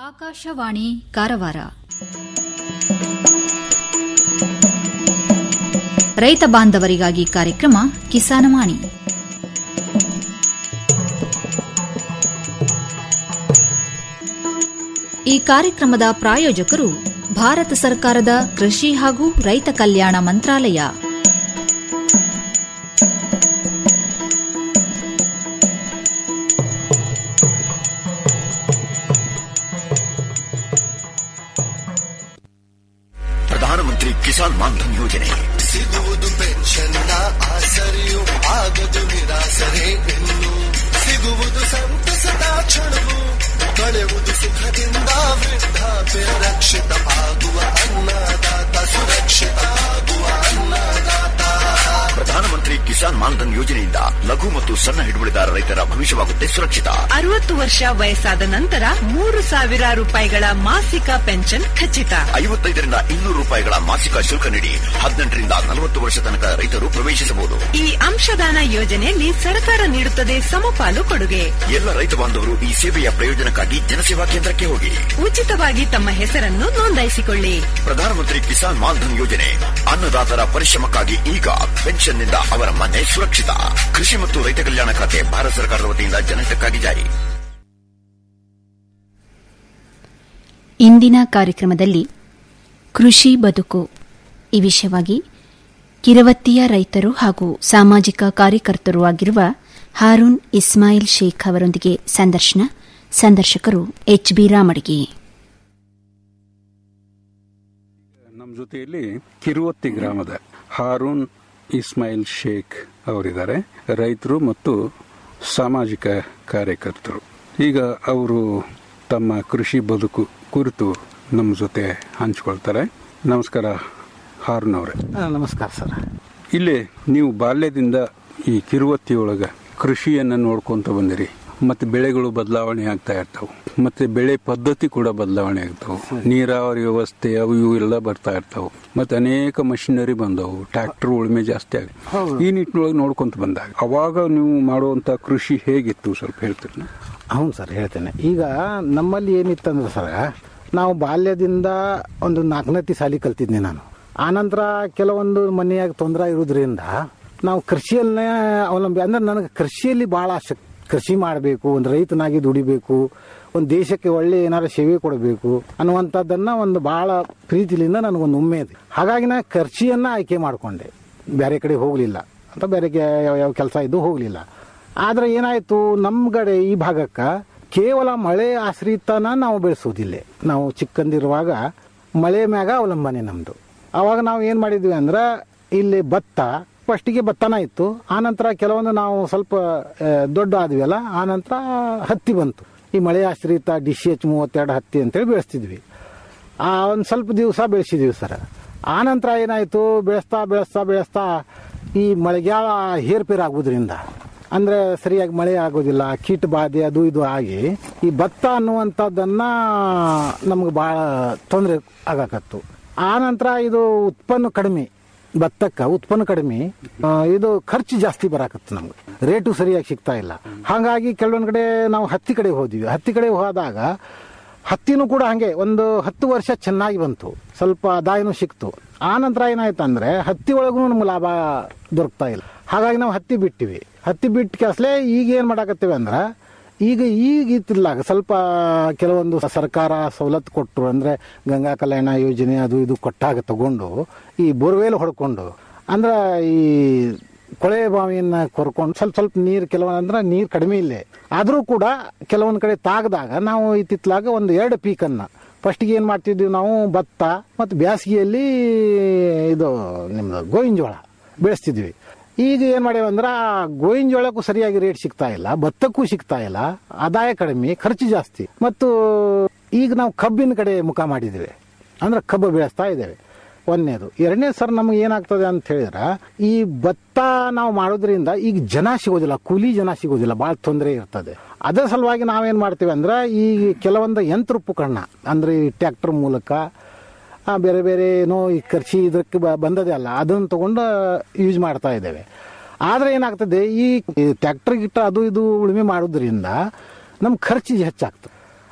ಆಕಾಶವಾಣಿ ಕಾರವಾರ ರೈತ ಬಾಂಧವರಿಗಾಗಿ ಕಾರ್ಯಕ್ರಮ ಕಿಸಾನವಾಣಿ ಈ ಕಾರ್ಯಕ್ರಮದ ಪ್ರಾಯೋಜಕರು ಭಾರತ ಸರ್ಕಾರದ ಕೃಷಿ ಹಾಗೂ ರೈತ ಕಲ್ಯಾಣ ಮಂತ್ರಾಲಯ ಪ್ರಧಾನಮಂತ್ರಿ ಕಿಸಾನ್ ಮಾನ್ಧನ್ ಯೋಜನೆ ಸಿಗುವುದು ಪೆನ್ಷನ್ನ ಆಸರೆಯು ಆಗದು ನಿರಾಸರೆ ಇನ್ನು ಸಿಗುವುದು ಸಂತಸದ ಕ್ಷಣವು ಕಳೆಯುವುದು ಸುಖದಿಂದ ವೃದ್ಧಾಪ್ಯ ರಕ್ಷಿತ ಆಗುವ ಅನ್ನದಾತ ಸುರಕ್ಷಿತ ಆಗುವ ಅನ್ನದಾತ ಪ್ರಧಾನಮಂತ್ರಿ ಕಿಸಾನ್ ಮಾನ್ಧನ್ ಯೋಜನೆಯಿಂದ ಲಘು ಮತ್ತು ಸಣ್ಣ ಹಿಡುವಳಿದಾರ ರೈತರ ಭವಿಷ್ಯವಾಗುತ್ತೆ ಸುರಕ್ಷಿತ ಅರವತ್ತು ವರ್ಷ ವಯಸ್ಸಾದ ನಂತರ ಮೂರು ಸಾವಿರ ರೂಪಾಯಿಗಳ ಮಾಸಿಕ ಪೆನ್ಷನ್ ಖಚಿತ ಐವತ್ತೈದರಿಂದ ಇನ್ನೂರು ರೂಪಾಯಿಗಳ ಮಾಸಿಕ ಶುಲ್ಕ ನೀಡಿ ಹದಿನೆಂಟರಿಂದ ನಲವತ್ತು ವರ್ಷ ತನಕ ರೈತರು ಪ್ರವೇಶಿಸಬಹುದು ಈ ಅಂಶದಾನ ಯೋಜನೆಯಲ್ಲಿ ಸರ್ಕಾರ ನೀಡುತ್ತದೆ ಸಮಪಾಲು ಕೊಡುಗೆ ಎಲ್ಲ ರೈತ ಬಾಂಧವರು ಈ ಸೇವೆಯ ಪ್ರಯೋಜನಕ್ಕಾಗಿ ಜನಸೇವಾ ಕೇಂದ್ರಕ್ಕೆ ಹೋಗಿ ಉಚಿತವಾಗಿ ತಮ್ಮ ಹೆಸರನ್ನು ನೋಂದಾಯಿಸಿಕೊಳ್ಳಿ ಪ್ರಧಾನಮಂತ್ರಿ ಕಿಸಾನ್ ಮಾನ್ಧನ್ ಯೋಜನೆ ಅನ್ನದಾತರ ಪರಿಶ್ರಮಕ್ಕಾಗಿ ಈಗ ಪೆನ್ಷನ್ನಿಂದ ಅವರ ಮನೆ ಸುರಕ್ಷಿತ ಕೃಷಿ ಮತ್ತು ರೈತ ಕಲ್ಯಾಣ ಖಾತೆ ಭಾರತ ಸರ್ಕಾರದ ವತಿಯಿಂದ ಜನಹಿತಕ್ಕಾಗಿ ಜಾರಿ ಇಂದಿನ ಕಾರ್ಯಕ್ರಮದಲ್ಲಿ ಕೃಷಿ ಬದುಕು ಈ ವಿಷಯವಾಗಿ ಕಿರವತ್ತಿಯ ರೈತರು ಹಾಗೂ ಸಾಮಾಜಿಕ ಕಾರ್ಯಕರ್ತರು ಆಗಿರುವ ಹಾರೂನ್ ಇಸ್ಮಾಯಿಲ್ ಶೇಖ್ ಅವರೊಂದಿಗೆ ಸಂದರ್ಶನ ಸಂದರ್ಶಕರು ಎಚ್ ಬಿ ರಾಮಡಿಗೆ ನಮ್ಮ ಜೊತೆಯಲ್ಲಿ ಕಿರುವತ್ತಿ ಗ್ರಾಮದ ಹಾರೂನ್ ಇಸ್ಮಾಯಿಲ್ ಶೇಖ್ ಅವರಿದ್ದಾರೆ ರೈತರು ಮತ್ತು ಸಾಮಾಜಿಕ ಕಾರ್ಯಕರ್ತರು ಈಗ ಅವರು ತಮ್ಮ ಕೃಷಿ ಬದುಕು ಕುರಿತು ನಮ್ಮ ಜೊತೆ ಹಂಚಿಕೊಳ್ತಾರೆ ನಮಸ್ಕಾರ ಹಾರೂನ್ ಅವರೇ ಆ, ನಮಸ್ಕಾರ ಸರ್ ಇಲ್ಲಿ ನೀವು ಬಾಲ್ಯದಿಂದ ಈ ಕಿರುವತ್ತಿಯೊಳಗ ಕೃಷಿಯನ್ನು ನೋಡ್ಕೊಂತ ಬಂದಿರಿ ಮತ್ತೆ ಬೆಳೆಗಳು ಬದಲಾವಣೆ ಆಗ್ತಾ ಇರ್ತಾವೆ ಮತ್ತೆ ಬೆಳೆ ಪದ್ಧತಿ ಕೂಡ ಬದಲಾವಣೆ ಆಗ್ತಾವೆ ನೀರಾವರಿ ವ್ಯವಸ್ಥೆ ಅವು ಇವು ಎಲ್ಲ ಬರ್ತಾ ಇರ್ತಾವೆ ಮತ್ತೆ ಅನೇಕ ಮಷಿನರಿ ಬಂದವು ಟ್ರ್ಯಾಕ್ಟರ್ ಉಳುಮೆ ಜಾಸ್ತಿ ಆಗಿ ಈ ನಿಟ್ಟಿನೊಳಗೆ ನೋಡ್ಕೊಂತ ಬಂದಾಗ ಅವಾಗ ನೀವು ಮಾಡುವಂತ ಕೃಷಿ ಹೇಗಿತ್ತು ಸ್ವಲ್ಪ ಹೇಳ್ತೀರಿ ಹೌದು ಸರ್ ಹೇಳ್ತೇನೆ ಈಗ ನಮ್ಮಲ್ಲಿ ಏನಿತ್ತಂದ್ರೆ ಸರ್ ನಾವು ಬಾಲ್ಯದಿಂದ ಒಂದು ನಾಲ್ಕನೇ ಸಾಲಿ ಕಲ್ತಿದ್ನಿ ನಾನು ಆನಂತರ ಕೆಲವೊಂದು ಮನೆಯಾಗ ತೊಂದರೆ ಇರೋದ್ರಿಂದ ನಾವು ಕೃಷಿಯನ್ನೇ ಅವಲಂಬಿ ಅಂದ್ರೆ ನನಗೆ ಕೃಷಿಯಲ್ಲಿ ಭಾಳ ಆಸಕ್ತಿ ಕೃಷಿ ಮಾಡಬೇಕು ಒಂದು ರೈತನಾಗಿ ದುಡಿಬೇಕು ಒಂದು ದೇಶಕ್ಕೆ ಒಳ್ಳೆ ಏನಾದ್ರು ಸೇವೆ ಕೊಡಬೇಕು ಅನ್ನುವಂಥದ್ದನ್ನ ಒಂದು ಭಾಳ ಪ್ರೀತಿಲಿಂದ ನನಗೊಂದು ಉಮ್ಮೆ ಇದೆ ಹಾಗಾಗಿ ನಾನು ಕೃಷಿಯನ್ನ ಆಯ್ಕೆ ಮಾಡಿಕೊಂಡೆ ಬೇರೆ ಕಡೆ ಹೋಗಲಿಲ್ಲ ಅಂತ ಬೇರೆ ಯಾವ ಯಾವ ಕೆಲಸ ಇದ್ದು ಹೋಗಲಿಲ್ಲ ಆದ್ರೆ ಏನಾಯ್ತು ನಮ್ಮ ಕಡೆ ಈ ಭಾಗಕ್ಕೆ ಕೇವಲ ಮಳೆ ಆಶ್ರಿತನ ನಾವು ಬೆಳೆಸೋದಿಲ್ಲ ನಾವು ಚಿಕ್ಕಂದಿರುವಾಗ ಮಳೆ ಮ್ಯಾಗ ಅವಲಂಬನೆ ನಮ್ದು ಅವಾಗ ನಾವು ಏನು ಮಾಡಿದ್ವಿ ಅಂದ್ರೆ ಇಲ್ಲಿ ಭತ್ತ ಫಸ್ಟಿಗೆ ಭತ್ತನ ಇತ್ತು ಆನಂತರ ಕೆಲವೊಂದು ನಾವು ಸ್ವಲ್ಪ ಆ, ದೊಡ್ಡ ಆದ್ವಿಯಲ್ಲ ಆನಂತರ ಹತ್ತಿ ಬಂತು ಈ ಮಳೆ ಆಶ್ರಿತ ಡಿ ಸಿ ಎಚ್ ಮೂವತ್ತೆರಡು ಹತ್ತಿ ಅಂತೇಳಿ ಬೆಳೆಸ್ತಿದ್ವಿ ಆ ಒಂದು ಸ್ವಲ್ಪ ದಿವಸ ಬೆಳೆಸಿದ್ವಿ ಸರ್ ಆನಂತರ ಏನಾಯಿತು ಬೆಳೆಸ್ತಾ ಬೆಳೆಸ್ತಾ ಬೆಳೆಸ್ತಾ ಈ ಮಳೆಗಾಲ ಹೇರ್ಪೇರ್ ಆಗೋದ್ರಿಂದ ಅಂದ್ರೆ ಸರಿಯಾಗಿ ಮಳೆ ಆಗೋದಿಲ್ಲ ಕೀಟ ಬಾಧೆ ಅದು ಇದು ಆಗಿ ಈ ಭತ್ತ ಅನ್ನುವಂಥದ್ದನ್ನ ನಮ್ಗೆ ಭಾಳ ತೊಂದರೆ ಆಗಾಕತ್ತು ಆನಂತರ ಇದು ಉತ್ಪನ್ನ ಕಡಿಮೆ ಭತ್ತಕ್ಕ ಉತ್ಪನ್ನ ಕಡಿಮೆ ಆ, ಇದು ಖರ್ಚು ಜಾಸ್ತಿ ಬರಾಕತ್ತು ನಮ್ಗೆ ರೇಟು ಸರಿಯಾಗಿ ಸಿಗ್ತಾ ಇಲ್ಲ ಹಾಗಾಗಿ ಕೆಲವೊಂದು ಕಡೆ ನಾವು ಹತ್ತಿ ಕಡೆ ಹೋದ್ವಿ ಹತ್ತಿ ಕಡೆ ಹೋದಾಗ ಹತ್ತಿನೂ ಕೂಡ ಹಂಗೆ ಒಂದು ಹತ್ತು ವರ್ಷ ಚೆನ್ನಾಗಿ ಬಂತು ಸ್ವಲ್ಪ ಆದಾಯನೂ ಸಿಕ್ತು ಆ ನಂತರ ಏನಾಯ್ತು ಅಂದ್ರೆ ಹತ್ತಿ ಒಳಗೂ ನಮ್ಗೆ ಲಾಭ ದೊರಕ್ತಾ ಇಲ್ಲ ಹಾಗಾಗಿ ನಾವು ಹತ್ತಿ ಬಿಟ್ಟಿವಿ ಹತ್ತಿ ಬಿಟ್ಟು ಕೆಸಲೆ ಈಗ ಏನ್ ಮಾಡಾಕತ್ತೀವಿ ಅಂದ್ರೆ ಈಗ ಈಗ ಇತ್ತಿಲ್ಲಾಗ ಸ್ವಲ್ಪ ಕೆಲವೊಂದು ಸರ್ಕಾರ ಸವಲತ್ತು ಕೊಟ್ಟರು ಅಂದ್ರೆ ಗಂಗಾ ಕಲ್ಯಾಣ ಯೋಜನೆ ಅದು ಇದು ಕೊಟ್ಟಾಗ ತಗೊಂಡು ಈ ಬೋರ್ವೆಲ್ ಹೊಡ್ಕೊಂಡು ಅಂದ್ರೆ ಈ ಕೊಳೆ ಬಾವಿಯನ್ನ ಕೊರ್ಕೊಂಡು ಸ್ವಲ್ಪ ಸ್ವಲ್ಪ ನೀರು ಕೆಲವೊಂದು ಅಂದ್ರೆ ನೀರು ಕಡಿಮೆ ಇಲ್ಲೇ ಆದರೂ ಕೂಡ ಕೆಲವೊಂದು ಕಡೆ ತಾಗದಾಗ ನಾವು ಇತ್ತಿತ್ಲಾಗ ಒಂದು ಎರಡು ಪೀಕನ್ನ ಫಸ್ಟಿಗೆ ಏನು ಮಾಡ್ತಿದ್ವಿ ನಾವು ಭತ್ತ ಮತ್ತು ಬೇಸಿಗೆಯಲ್ಲಿ ಇದು ನಿಮ್ದು ಗೋವಿನ ಜೋಳ ಬೆಳೆಸ್ತಿದ್ವಿ ಈಗ ಏನು ಮಾಡೇವಿ ಅಂದ್ರೆ ಆ ಗೋವಿನ ಜೋಳಕ್ಕೂ ಸರಿಯಾಗಿ ರೇಟ್ ಸಿಗ್ತಾ ಇಲ್ಲ ಭತ್ತಕ್ಕೂ ಸಿಗ್ತಾ ಇಲ್ಲ ಆದಾಯ ಕಡಿಮೆ ಖರ್ಚು ಜಾಸ್ತಿ ಮತ್ತು ಈಗ ನಾವು ಕಬ್ಬಿನ ಕಡೆ ಮುಖ ಮಾಡಿದ್ದೇವೆ ಅಂದ್ರೆ ಕಬ್ಬು ಬೆಳೆಸ್ತಾ ಇದ್ದೇವೆ ಒಂದನೇದು ಎರಡನೇ ಸರ್ ನಮ್ಗೆ ಏನಾಗ್ತದೆ ಅಂತ ಹೇಳಿದ್ರೆ ಈ ಭತ್ತ ನಾವು ಮಾಡೋದ್ರಿಂದ ಈಗ ಜನ ಸಿಗೋದಿಲ್ಲ ಕೂಲಿ ಜನ ಸಿಗೋದಿಲ್ಲ ಭಾಳ ತೊಂದರೆ ಇರ್ತದೆ ಅದರ ಸಲುವಾಗಿ ನಾವೇನ್ ಮಾಡ್ತೀವಿ ಅಂದ್ರೆ ಈ ಕೆಲವೊಂದು ಯಂತ್ರ ಉಪಕರಣ ಅಂದ್ರೆ ಈ ಟ್ರ್ಯಾಕ್ಟರ್ ಮೂಲಕ ಆ, ಬೇರೆ ಬೇರೆ ಏನೋ ಈ ಕೃಷಿ ಇದಕ್ಕೆ ಬ- ಬಂದದೆ ಅಲ್ಲ ಅದನ್ನು ತಗೊಂಡು ಯೂಸ್ ಮಾಡ್ತಾ ಇದ್ದೇವೆ ಆದ್ರೆ ಏನಾಗ್ತದೆ ಈ ಟ್ರ್ಯಾಕ್ಟರ್ ಗಿಟ್ಟ ಅದು ಇದು ಉಳುಮೆ ಮಾಡೋದ್ರಿಂದ ನಮ್ಮ ಖರ್ಚು ಹೆಚ್ಚಾಗ್ತದೆ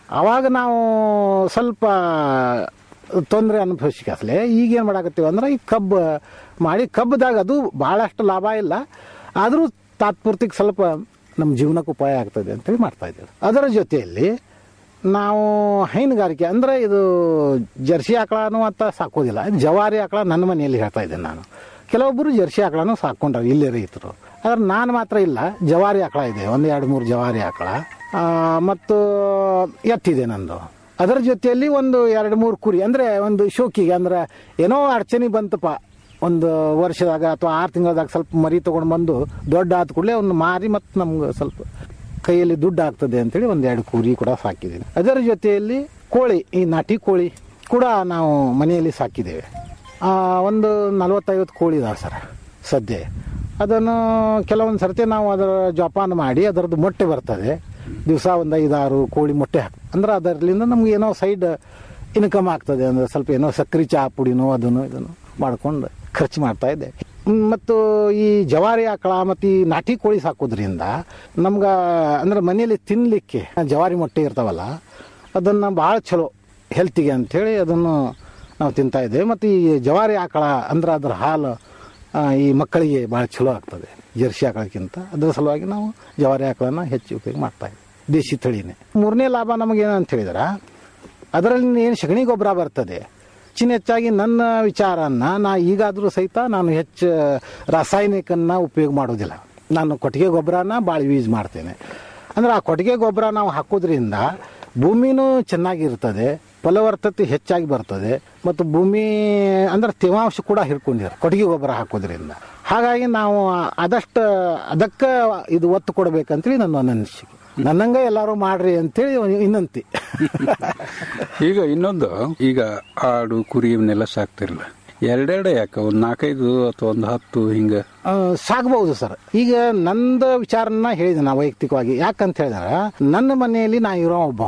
ಅವಾಗ ನಾವು ಸ್ವಲ್ಪ ತೊಂದರೆ ಅನುಭವಿಸಿಕಸ್ಲೆ ಈಗ ಏನು ಮಾಡಾಕತ್ತೀವಿ ಅಂದ್ರೆ ಈ ಕಬ್ಬು ಮಾಡಿ ಕಬ್ಬದಾಗ ಅದು ಭಾಳಷ್ಟು ಲಾಭ ಇಲ್ಲ ಆದರೂ ತಾತ್ಪೂರ್ತಿಗೆ ಸ್ವಲ್ಪ ನಮ್ಮ ಜೀವನಕ್ಕೆ ಉಪಾಯ ಆಗ್ತದೆ ಅಂತೇಳಿ ಮಾಡ್ತಾ ಇದ್ದೇವೆ ಅದರ ಜೊತೆಯಲ್ಲಿ ನಾವು ಹೈನುಗಾರಿಕೆ ಅಂದರೆ ಇದು ಜರ್ಸಿ ಆಕಳನೂ ಅಂತ ಸಾಕೋದಿಲ್ಲ ಜವಾರಿ ಆಕಳ ನನ್ನ ಮನೆಯಲ್ಲಿ ಹೇಳ್ತಾ ಇದ್ದೇನೆ ನಾನು ಕೆಲವೊಬ್ಬರು ಜರ್ಸಿ ಆಕಳನೂ ಸಾಕೊಂಡ್ರೆ ಇಲ್ಲೇ ರೈತರು ಆದ್ರೆ ನಾನು ಮಾತ್ರ ಇಲ್ಲ ಜವಾರಿ ಆಕಳ ಇದೆ ಒಂದು ಎರಡು ಮೂರು ಜವಾರಿ ಆಕಳ ಆ, ಮತ್ತು ಎತ್ತಿದೆ ನಂದು ಅದರ ಜೊತೆಯಲ್ಲಿ ಒಂದು ಎರಡು ಮೂರು ಕುರಿ ಅಂದರೆ ಒಂದು ಶೋಕಿಗೆ ಅಂದ್ರೆ ಏನೋ ಅಡಚಣೆ ಬಂತಪ್ಪ ಒಂದು ವರ್ಷದಾಗ ಅಥವಾ ಆರು ತಿಂಗಳದಾಗ ಸ್ವಲ್ಪ ಮರಿ ತೊಗೊಂಡು ಬಂದು ದೊಡ್ಡ ಆದ ಕೂಡಲೇ ಒಂದು ಮಾರಿ ಮತ್ತು ನಮ್ಗೆ ಸ್ವಲ್ಪ ಕೈಯಲ್ಲಿ ದುಡ್ಡು ಆಗ್ತದೆ ಅಂತೇಳಿ ಒಂದು ಎರಡು ಕುರಿ ಕೂಡ ಸಾಕಿದ್ದೀನಿ ಅದರ ಜೊತೆಯಲ್ಲಿ ಕೋಳಿ ಈ ನಾಟಿ ಕೋಳಿ ಕೂಡ ನಾವು ಮನೆಯಲ್ಲಿ ಸಾಕಿದ್ದೇವೆ ಆ, ಒಂದು ನಲವತ್ತೈವತ್ತು ಕೋಳಿ ಇದಾವೆ ಸರ್ ಸದ್ಯ ಅದನ್ನು ಕೆಲವೊಂದು ಸರ್ತಿ ನಾವು ಅದರ ಜೋಪಾನ ಮಾಡಿ ಅದರದ್ದು ಮೊಟ್ಟೆ ಬರ್ತದೆ ದಿವಸ ಒಂದು ಐದಾರು ಕೋಳಿ ಮೊಟ್ಟೆ ಹಾಕಿ ಅಂದ್ರೆ ಅದರಿಂದ ನಮ್ಗೆ ಏನೋ ಸೈಡ್ ಇನ್ಕಮ್ ಆಗ್ತದೆ ಅಂದ್ರೆ ಸ್ವಲ್ಪ ಏನೋ ಸಕ್ಕರೆ ಚಹಾ ಪುಡಿನೋ ಅದನ್ನು ಇದನ್ನು ಮಾಡ್ಕೊಂಡು ಖರ್ಚು ಮಾಡ್ತಾ ಇದ್ದೆ ಹ್ಮ್, ಮತ್ತು ಈ ಜವಾರಿ ಆಕಳ ಮತ್ತು ಈ ನಾಟಿ ಕೋಳಿ ಸಾಕೋದ್ರಿಂದ ನಮ್ಗೆ ಅಂದ್ರೆ ಮನೆಯಲ್ಲಿ ತಿನ್ನಲಿಕ್ಕೆ ಜವಾರಿ ಮೊಟ್ಟೆ ಇರ್ತಾವಲ್ಲ ಅದನ್ನು ಭಾಳ ಚಲೋ ಹೆಲ್ತಿಗೆ ಅಂಥೇಳಿ ಅದನ್ನು ನಾವು ತಿಂತಾ ಇದ್ದೇವೆ ಮತ್ತು ಈ ಜವಾರಿ ಆಕಳ ಅಂದ್ರೆ ಅದರ ಹಾಲು ಆ, ಈ ಮಕ್ಕಳಿಗೆ ಭಾಳ ಚಲೋ ಆಗ್ತದೆ ಜರ್ಸಿ ಆಕಳಕ್ಕಿಂತ ಅದರ ಸಲುವಾಗಿ ನಾವು ಜವಾರಿ ಆಕಳನ್ನ ಹೆಚ್ಚು ಉಪಯೋಗ ಮಾಡ್ತಾ ಇದ್ದೀವಿ ದೇಶಿ ತಳಿನೇ ಮೂರನೇ ಲಾಭ ನಮಗೇನು ಅಂತ ಹೇಳಿದ್ರೆ ಅದರಲ್ಲಿ ಏನು ಸಗಣಿ ಗೊಬ್ಬರ ಬರ್ತದೆ ಹೆಚ್ಚಿನ ಹೆಚ್ಚಾಗಿ ನನ್ನ ವಿಚಾರನ್ನ ನಾ ಈಗಾದರೂ ಸಹಿತ ನಾನು ಹೆಚ್ಚು ರಾಸಾಯನಿಕನ್ನ ಉಪಯೋಗ ಮಾಡೋದಿಲ್ಲ ನಾನು ಕೊಟ್ಟಿಗೆ ಗೊಬ್ಬರನ ಭಾಳ ಯೂಸ್ ಮಾಡ್ತೇನೆ ಅಂದ್ರೆ ಆ ಕೊಟ್ಟಿಗೆ ಗೊಬ್ಬರ ನಾವು ಹಾಕೋದ್ರಿಂದ ಭೂಮಿನೂ ಚೆನ್ನಾಗಿರ್ತದೆ ಫಲವತ್ತತೆ ಹೆಚ್ಚಾಗಿ ಬರ್ತದೆ ಮತ್ತು ಭೂಮಿ ಅಂದ್ರೆ ತೇವಾಂಶ ಕೂಡ ಹಿಡ್ಕೊಂಡಿರ ಕೊಟ್ಟಿಗೆ ಗೊಬ್ಬರ ಹಾಕೋದ್ರಿಂದ ಹಾಗಾಗಿ ನಾವು ಆದಷ್ಟು ಅದಕ್ಕೆ ಇದು ಒತ್ತು ಕೊಡ್ಬೇಕಂತೇಳಿ ನನ್ನ ಒಂದು ಅನಿಸಿಕೆ ನನ್ನಂಗೆ ಎಲ್ಲರೂ ಮಾಡ್ರಿ ಅಂತೇಳಿ ಇನ್ನಂತಿ ಈಗ ಇನ್ನೊಂದು ಈಗ ಆಡು ಕುರಿ ಇವನ್ನೆಲ್ಲ ಸಾಕ್ತಿರಲ್ಲ ಎರಡೆರಡೆ ಯಾಕೆ ಒಂದು ನಾಲ್ಕೈದು ಅಥವಾ ಒಂದು ಹತ್ತು ಹಿಂಗ ಆ, ಸಾಕ್ಬಹುದು ಸರ್ ಈಗ ನಂದು ವಿಚಾರನ ಹೇಳಿದೆ ನಾ ವೈಯಕ್ತಿಕವಾಗಿ ಯಾಕಂತ ಹೇಳಿದ್ರೆ ನನ್ನ ಮನೆಯಲ್ಲಿ ನಾ ಇರೋ ಒಬ್ಬವ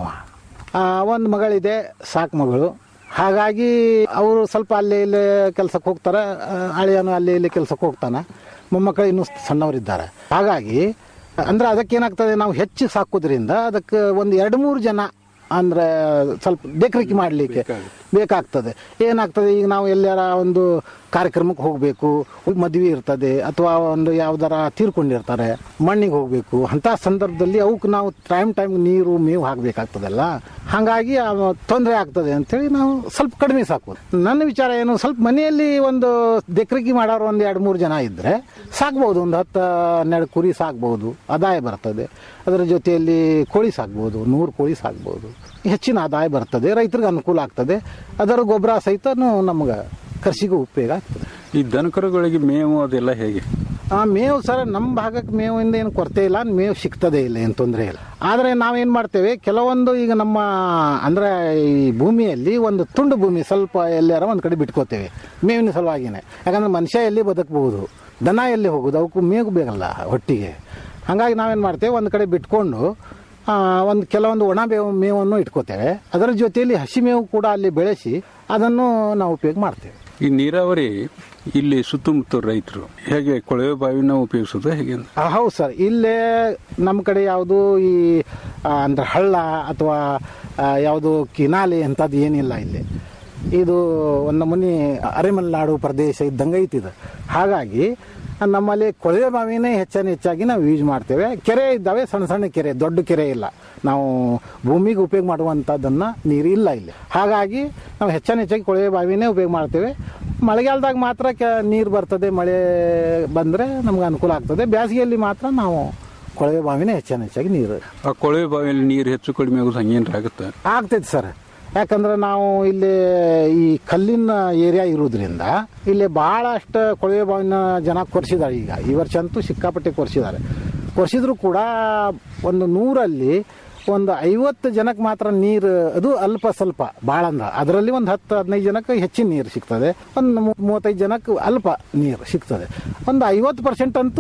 ಒಂದು ಮಗಳಿದೆ ಸಾಕು ಮಗಳು ಹಾಗಾಗಿ ಅವರು ಸ್ವಲ್ಪ ಅಲ್ಲಿ ಇಲ್ಲಿ ಕೆಲಸಕ್ಕೆ ಹೋಗ್ತಾರೆ ಆ, ಅಳಿಯನು ಅಲ್ಲಿ ಇಲ್ಲಿ ಕೆಲಸಕ್ಕೆ ಹೋಗ್ತಾನೆ ಮೊಮ್ಮಕ್ಕಳು ಇನ್ನೂ ಸಣ್ಣವರಿದ್ದಾರೆ ಹಾಗಾಗಿ ಅಂದ್ರೆ ಅದಕ್ಕೇನಾಗ್ತದೆ ನಾವು ಹೆಚ್ಚು ಸಾಕೋದ್ರಿಂದ ಅದಕ್ಕೆ ಒಂದು ಎರಡು ಮೂರು ಜನ ಅಂದ್ರೆ ಸ್ವಲ್ಪ ದೇಕ್ರಿಕೆ ಮಾಡಲಿಕ್ಕೆ ಬೇಕಾಗ್ತದೆ ಏನಾಗ್ತದೆ ಈಗ ನಾವು ಎಲ್ಲಾರ ಒಂದು ಕಾರ್ಯಕ್ರಮಕ್ಕೆ ಹೋಗಬೇಕು ಮದುವೆ ಇರ್ತದೆ ಅಥವಾ ಒಂದು ಯಾವ್ದಾರ ತೀರ್ಕೊಂಡಿರ್ತಾರೆ ಮಣ್ಣಿಗೆ ಹೋಗಬೇಕು ಅಂಥ ಸಂದರ್ಭದಲ್ಲಿ ಅವಕ್ಕೆ ನಾವು ಟೈಮ್ ಟೈಮ್ ನೀರು ಮೇವು ಹಾಕಬೇಕಾಗ್ತದಲ್ಲ ಹಾಗಾಗಿ ತೊಂದರೆ ಆಗ್ತದೆ ಅಂತೇಳಿ ನಾವು ಸ್ವಲ್ಪ ಕಡಿಮೆ ಸಾಕೋದು ನನ್ನ ವಿಚಾರ ಏನು ಸ್ವಲ್ಪ ಮನೆಯಲ್ಲಿ ಒಂದು ದೇಕ್ರಿಕೆ ಮಾಡೋರು ಒಂದು ಎರಡು ಮೂರು ಜನ ಇದ್ದರೆ ಸಾಕ್ಬೋದು ಒಂದು ಹತ್ತು ಹನ್ನೆರಡು ಕುರಿ ಸಾಕ್ಬೋದು ಆದಾಯ ಬರ್ತದೆ ಅದರ ಜೊತೆಯಲ್ಲಿ ಕೋಳಿ ಸಾಕ್ಬೋದು ನೂರು ಕೋಳಿ ಸಾಕ್ಬೋದು ಹೆಚ್ಚಿನ ಆದಾಯ ಬರ್ತದೆ ರೈತರಿಗೆ ಅನುಕೂಲ ಆಗ್ತದೆ ಅದರ ಗೊಬ್ಬರ ಸಹಿತನೂ ನಮ್ಗೆ ಕೃಷಿಗೂ ಉಪಯೋಗ ಆಗ್ತದೆ ಈ ದನಕರುಗಳಿಗೆ ಮೇವು ಅದೆಲ್ಲ ಹೇಗೆ ಆ ಮೇವು ಸರ್ ನಮ್ಮ ಭಾಗಕ್ಕೆ ಮೇವಿಂದ ಏನು ಕೊರತೆ ಇಲ್ಲ ಮೇವು ಸಿಗ್ತದೆ ಇಲ್ಲ ಏನು ತೊಂದರೆ ಇಲ್ಲ ಆದರೆ ನಾವೇನು ಮಾಡ್ತೇವೆ ಕೆಲವೊಂದು ಈಗ ನಮ್ಮ ಅಂದರೆ ಈ ಭೂಮಿಯಲ್ಲಿ ಒಂದು ತುಂಡು ಭೂಮಿ ಸ್ವಲ್ಪ ಎಲ್ಲಾರ ಒಂದು ಕಡೆ ಬಿಟ್ಕೋತೇವೆ ಮೇವಿನ ಸಲುವಾಗಿನೇ ಯಾಕಂದ್ರೆ ಮನುಷ್ಯ ಎಲ್ಲಿ ಬದುಕಬಹುದು ದನ ಎಲ್ಲಿ ಹೋಗೋದು ಅವಕ್ಕೂ ಮೇವು ಬೇಕಲ್ಲ ಹೊಟ್ಟಿಗೆ ಹಾಗಾಗಿ ನಾವೇನು ಮಾಡ್ತೇವೆ ಒಂದು ಕಡೆ ಬಿಟ್ಕೊಂಡು ಆ, ಒಂದು ಕೆಲವೊಂದು ಒಣ ಮೇವು ಮೇವನ್ನು ಇಟ್ಕೋತೇವೆ ಅದರ ಜೊತೆಯಲ್ಲಿ ಹಸಿ ಮೇವು ಕೂಡ ಅಲ್ಲಿ ಬೆಳೆಸಿ ಅದನ್ನು ನಾವು ಉಪಯೋಗ ಮಾಡ್ತೇವೆ ಈ ನೀರಾವರಿ ಇಲ್ಲಿ ಸುತ್ತಮುತ್ತ ರೈತರು ಹೇಗೆ ಕೊಳವೆ ಬಾವಿನ ಉಪಯೋಗಿಸೋದು ಹೇಗೆ ಅಂತ? ಆ, ಹೌದು ಸರ್ ಇಲ್ಲೇ ನಮ್ಮ ಕಡೆ ಯಾವುದು ಈ ಆ, ಅಂದ್ರೆ ಹಳ್ಳ ಅಥವಾ ಯಾವುದು ಕಿನಾಲೆ ಅಂಥದ್ದು ಏನಿಲ್ಲ ಇಲ್ಲಿ ಇದು ಒಂದು ನಮೂನಿ ಅರೆಮಲೆನಾಡು ಪ್ರದೇಶ ಇದ್ದಂಗೆ ಐತಿದು ಹಾಗಾಗಿ ನಮ್ಮಲ್ಲಿ ಕೊಳವೆ ಬಾವಿನೇ ಹೆಚ್ಚಾನ ಹೆಚ್ಚಾಗಿ ನಾವು ಯೂಸ್ ಮಾಡ್ತೇವೆ ಕೆರೆ ಇದ್ದಾವೆ ಸಣ್ಣ ಸಣ್ಣ ಕೆರೆ ದೊಡ್ಡ ಕೆರೆ ಇಲ್ಲ ನಾವು ಭೂಮಿಗೆ ಉಪಯೋಗ ಮಾಡುವಂಥದ್ದನ್ನು ನೀರು ಇಲ್ಲ ಇಲ್ಲಿ ಹಾಗಾಗಿ ನಾವು ಹೆಚ್ಚಾನ ಹೆಚ್ಚಾಗಿ ಕೊಳವೆ ಬಾವಿನೇ ಉಪಯೋಗ ಮಾಡ್ತೇವೆ ಮಳೆಗಾಲದಾಗ ಮಾತ್ರ ಕೆ ನೀರು ಬರ್ತದೆ ಮಳೆ ಬಂದರೆ ನಮ್ಗೆ ಅನುಕೂಲ ಆಗ್ತದೆ ಬೇಸಿಗೆಯಲ್ಲಿ ಮಾತ್ರ ನಾವು ಕೊಳವೆ ಬಾವಿನೇ ಹೆಚ್ಚಾನ ಹೆಚ್ಚಾಗಿ ನೀರು ಆ ಕೊಳವೆ ಬಾವಿಯಲ್ಲಿ ನೀರು ಹೆಚ್ಚು ಕಡಿಮೆ ಆಗೋದು ಹಂಗೇನ್ರ ಆಗುತ್ತೆ ಆಗ್ತೈತೆ ಸರ್ ಯಾಕಂದ್ರೆ ನಾವು ಇಲ್ಲಿ ಈ ಕಲ್ಲಿನ ಏರಿಯಾ ಇರೋದ್ರಿಂದ ಇಲ್ಲಿ ಭಾಳಷ್ಟು ಕೊಳವೆ ಬಾವಿನ ಜನ ಕೊರೆಸಿದ್ದಾರೆ ಈಗ ಈ ವರ್ಷ ಅಂತೂ ಸಿಕ್ಕಾಪಟ್ಟೆ ಕೊರೆಸಿದ್ದಾರೆ ಕೊರೆಸಿದ್ರು ಕೂಡ ಒಂದು ನೂರಲ್ಲಿ ಒಂದು ಐವತ್ತು ಜನಕ್ಕೆ ಮಾತ್ರ ನೀರು ಅದು ಅಲ್ಪ ಸ್ವಲ್ಪ ಭಾಳ ಅಂದ್ರೆ ಅದರಲ್ಲಿ ಒಂದು ಹತ್ತು ಹದಿನೈದು ಜನಕ್ಕೆ ಹೆಚ್ಚಿನ ನೀರು ಸಿಗ್ತದೆ ಒಂದು ಮೂ- ಮೂವತ್ತೈದು ಜನಕ್ಕೆ ಅಲ್ಪ ನೀರು ಸಿಗ್ತದೆ ಒಂದು ಐವತ್ತು ಪರ್ಸೆಂಟ್ ಅಂತೂ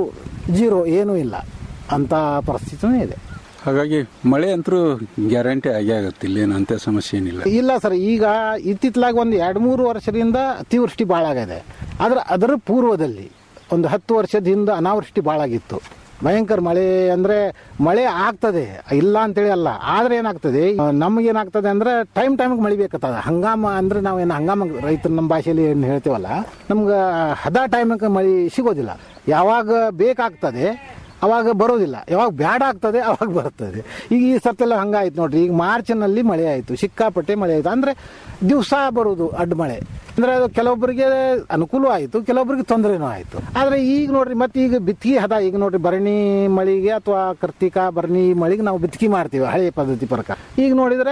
ಜೀರೋ ಏನೂ ಇಲ್ಲ ಅಂಥ ಪರಿಸ್ಥಿತಿನೇ ಇದೆ ಹಾಗಾಗಿ ಮಳೆ ಅಂತರೂ ಗ್ಯಾರಂಟಿ ಆಗೇ ಆಗುತ್ತೆ ಇಲ್ಲೇನು ಅಂತ ಸಮಸ್ಯೆ ಏನಿಲ್ಲ ಇಲ್ಲ ಸರ್ ಈಗ ಇತ್ತಿತ್ತಲಾಗ ಒಂದು ಎರಡು ಮೂರು ವರ್ಷದಿಂದ ಅತಿವೃಷ್ಟಿ ಭಾಳ ಆಗಿದೆ ಆದ್ರೆ ಅದರ ಪೂರ್ವದಲ್ಲಿ ಒಂದು ಹತ್ತು ವರ್ಷದ ಹಿಂದೆ ಅನಾವೃಷ್ಟಿ ಭಾಳ ಆಗಿತ್ತು ಭಯಂಕರ ಮಳೆ ಅಂದ್ರೆ ಮಳೆ ಆಗ್ತದೆ ಇಲ್ಲ ಅಂತೇಳಿ ಅಲ್ಲ ಆದ್ರೆ ಏನಾಗ್ತದೆ ನಮ್ಗೇನಾಗ್ತದೆ ಅಂದ್ರೆ ಟೈಮ್ ಟೈಮ್ಗೆ ಮಳೆ ಬೇಕಾಗ್ತದೆ ಹಂಗಾಮ ಅಂದ್ರೆ ನಾವೇನು ಹಂಗಾಮ ರೈತರು ನಮ್ಮ ಭಾಷೆಯಲ್ಲಿ ಏನು ಹೇಳ್ತೀವಲ್ಲ ನಮ್ಗೆ ಹದ ಟೈಮ್ಗೆ ಮಳೆ ಸಿಗೋದಿಲ್ಲ ಯಾವಾಗ ಬೇಕಾಗ್ತದೆ ಅವಾಗ ಬರೋದಿಲ್ಲ ಯಾವಾಗ ಬ್ಯಾಡ ಆಗ್ತದೆ ಅವಾಗ ಬರ್ತದೆ ಈಗ ಈ ಸರ್ತೆಲ್ಲ ಹಂಗಾಯ್ತು ನೋಡ್ರಿ ಈಗ ಮಾರ್ಚ್ನಲ್ಲಿ ಮಳೆ ಆಯಿತು ಸಿಕ್ಕಾಪಟ್ಟೆ ಮಳೆ ಆಯಿತು ಅಂದರೆ ದಿವಸ ಬರೋದು ಅಡ್ಡ ಮಳೆ ಅಂದರೆ ಅದು ಕೆಲವೊಬ್ಬರಿಗೆ ಅನುಕೂಲ ಆಯಿತು ಕೆಲವೊಬ್ಬರಿಗೆ ತೊಂದರೆನೂ ಆಯಿತು ಆದರೆ ಈಗ ನೋಡ್ರಿ ಮತ್ತೆ ಈಗ ಬಿತ್ತಿಗೆ ಹದ ಈಗ ನೋಡ್ರಿ ಭರಣಿ ಮಳೆಗೆ ಅಥವಾ ಕರ್ತಿಕ ಭರಣಿ ಮಳೆಗೆ ನಾವು ಬಿತ್ತಿಗೆ ಮಾಡ್ತೀವಿ ಹಳೆಯ ಪದ್ಧತಿ ಪ್ರಕಾರ ಈಗ ನೋಡಿದರೆ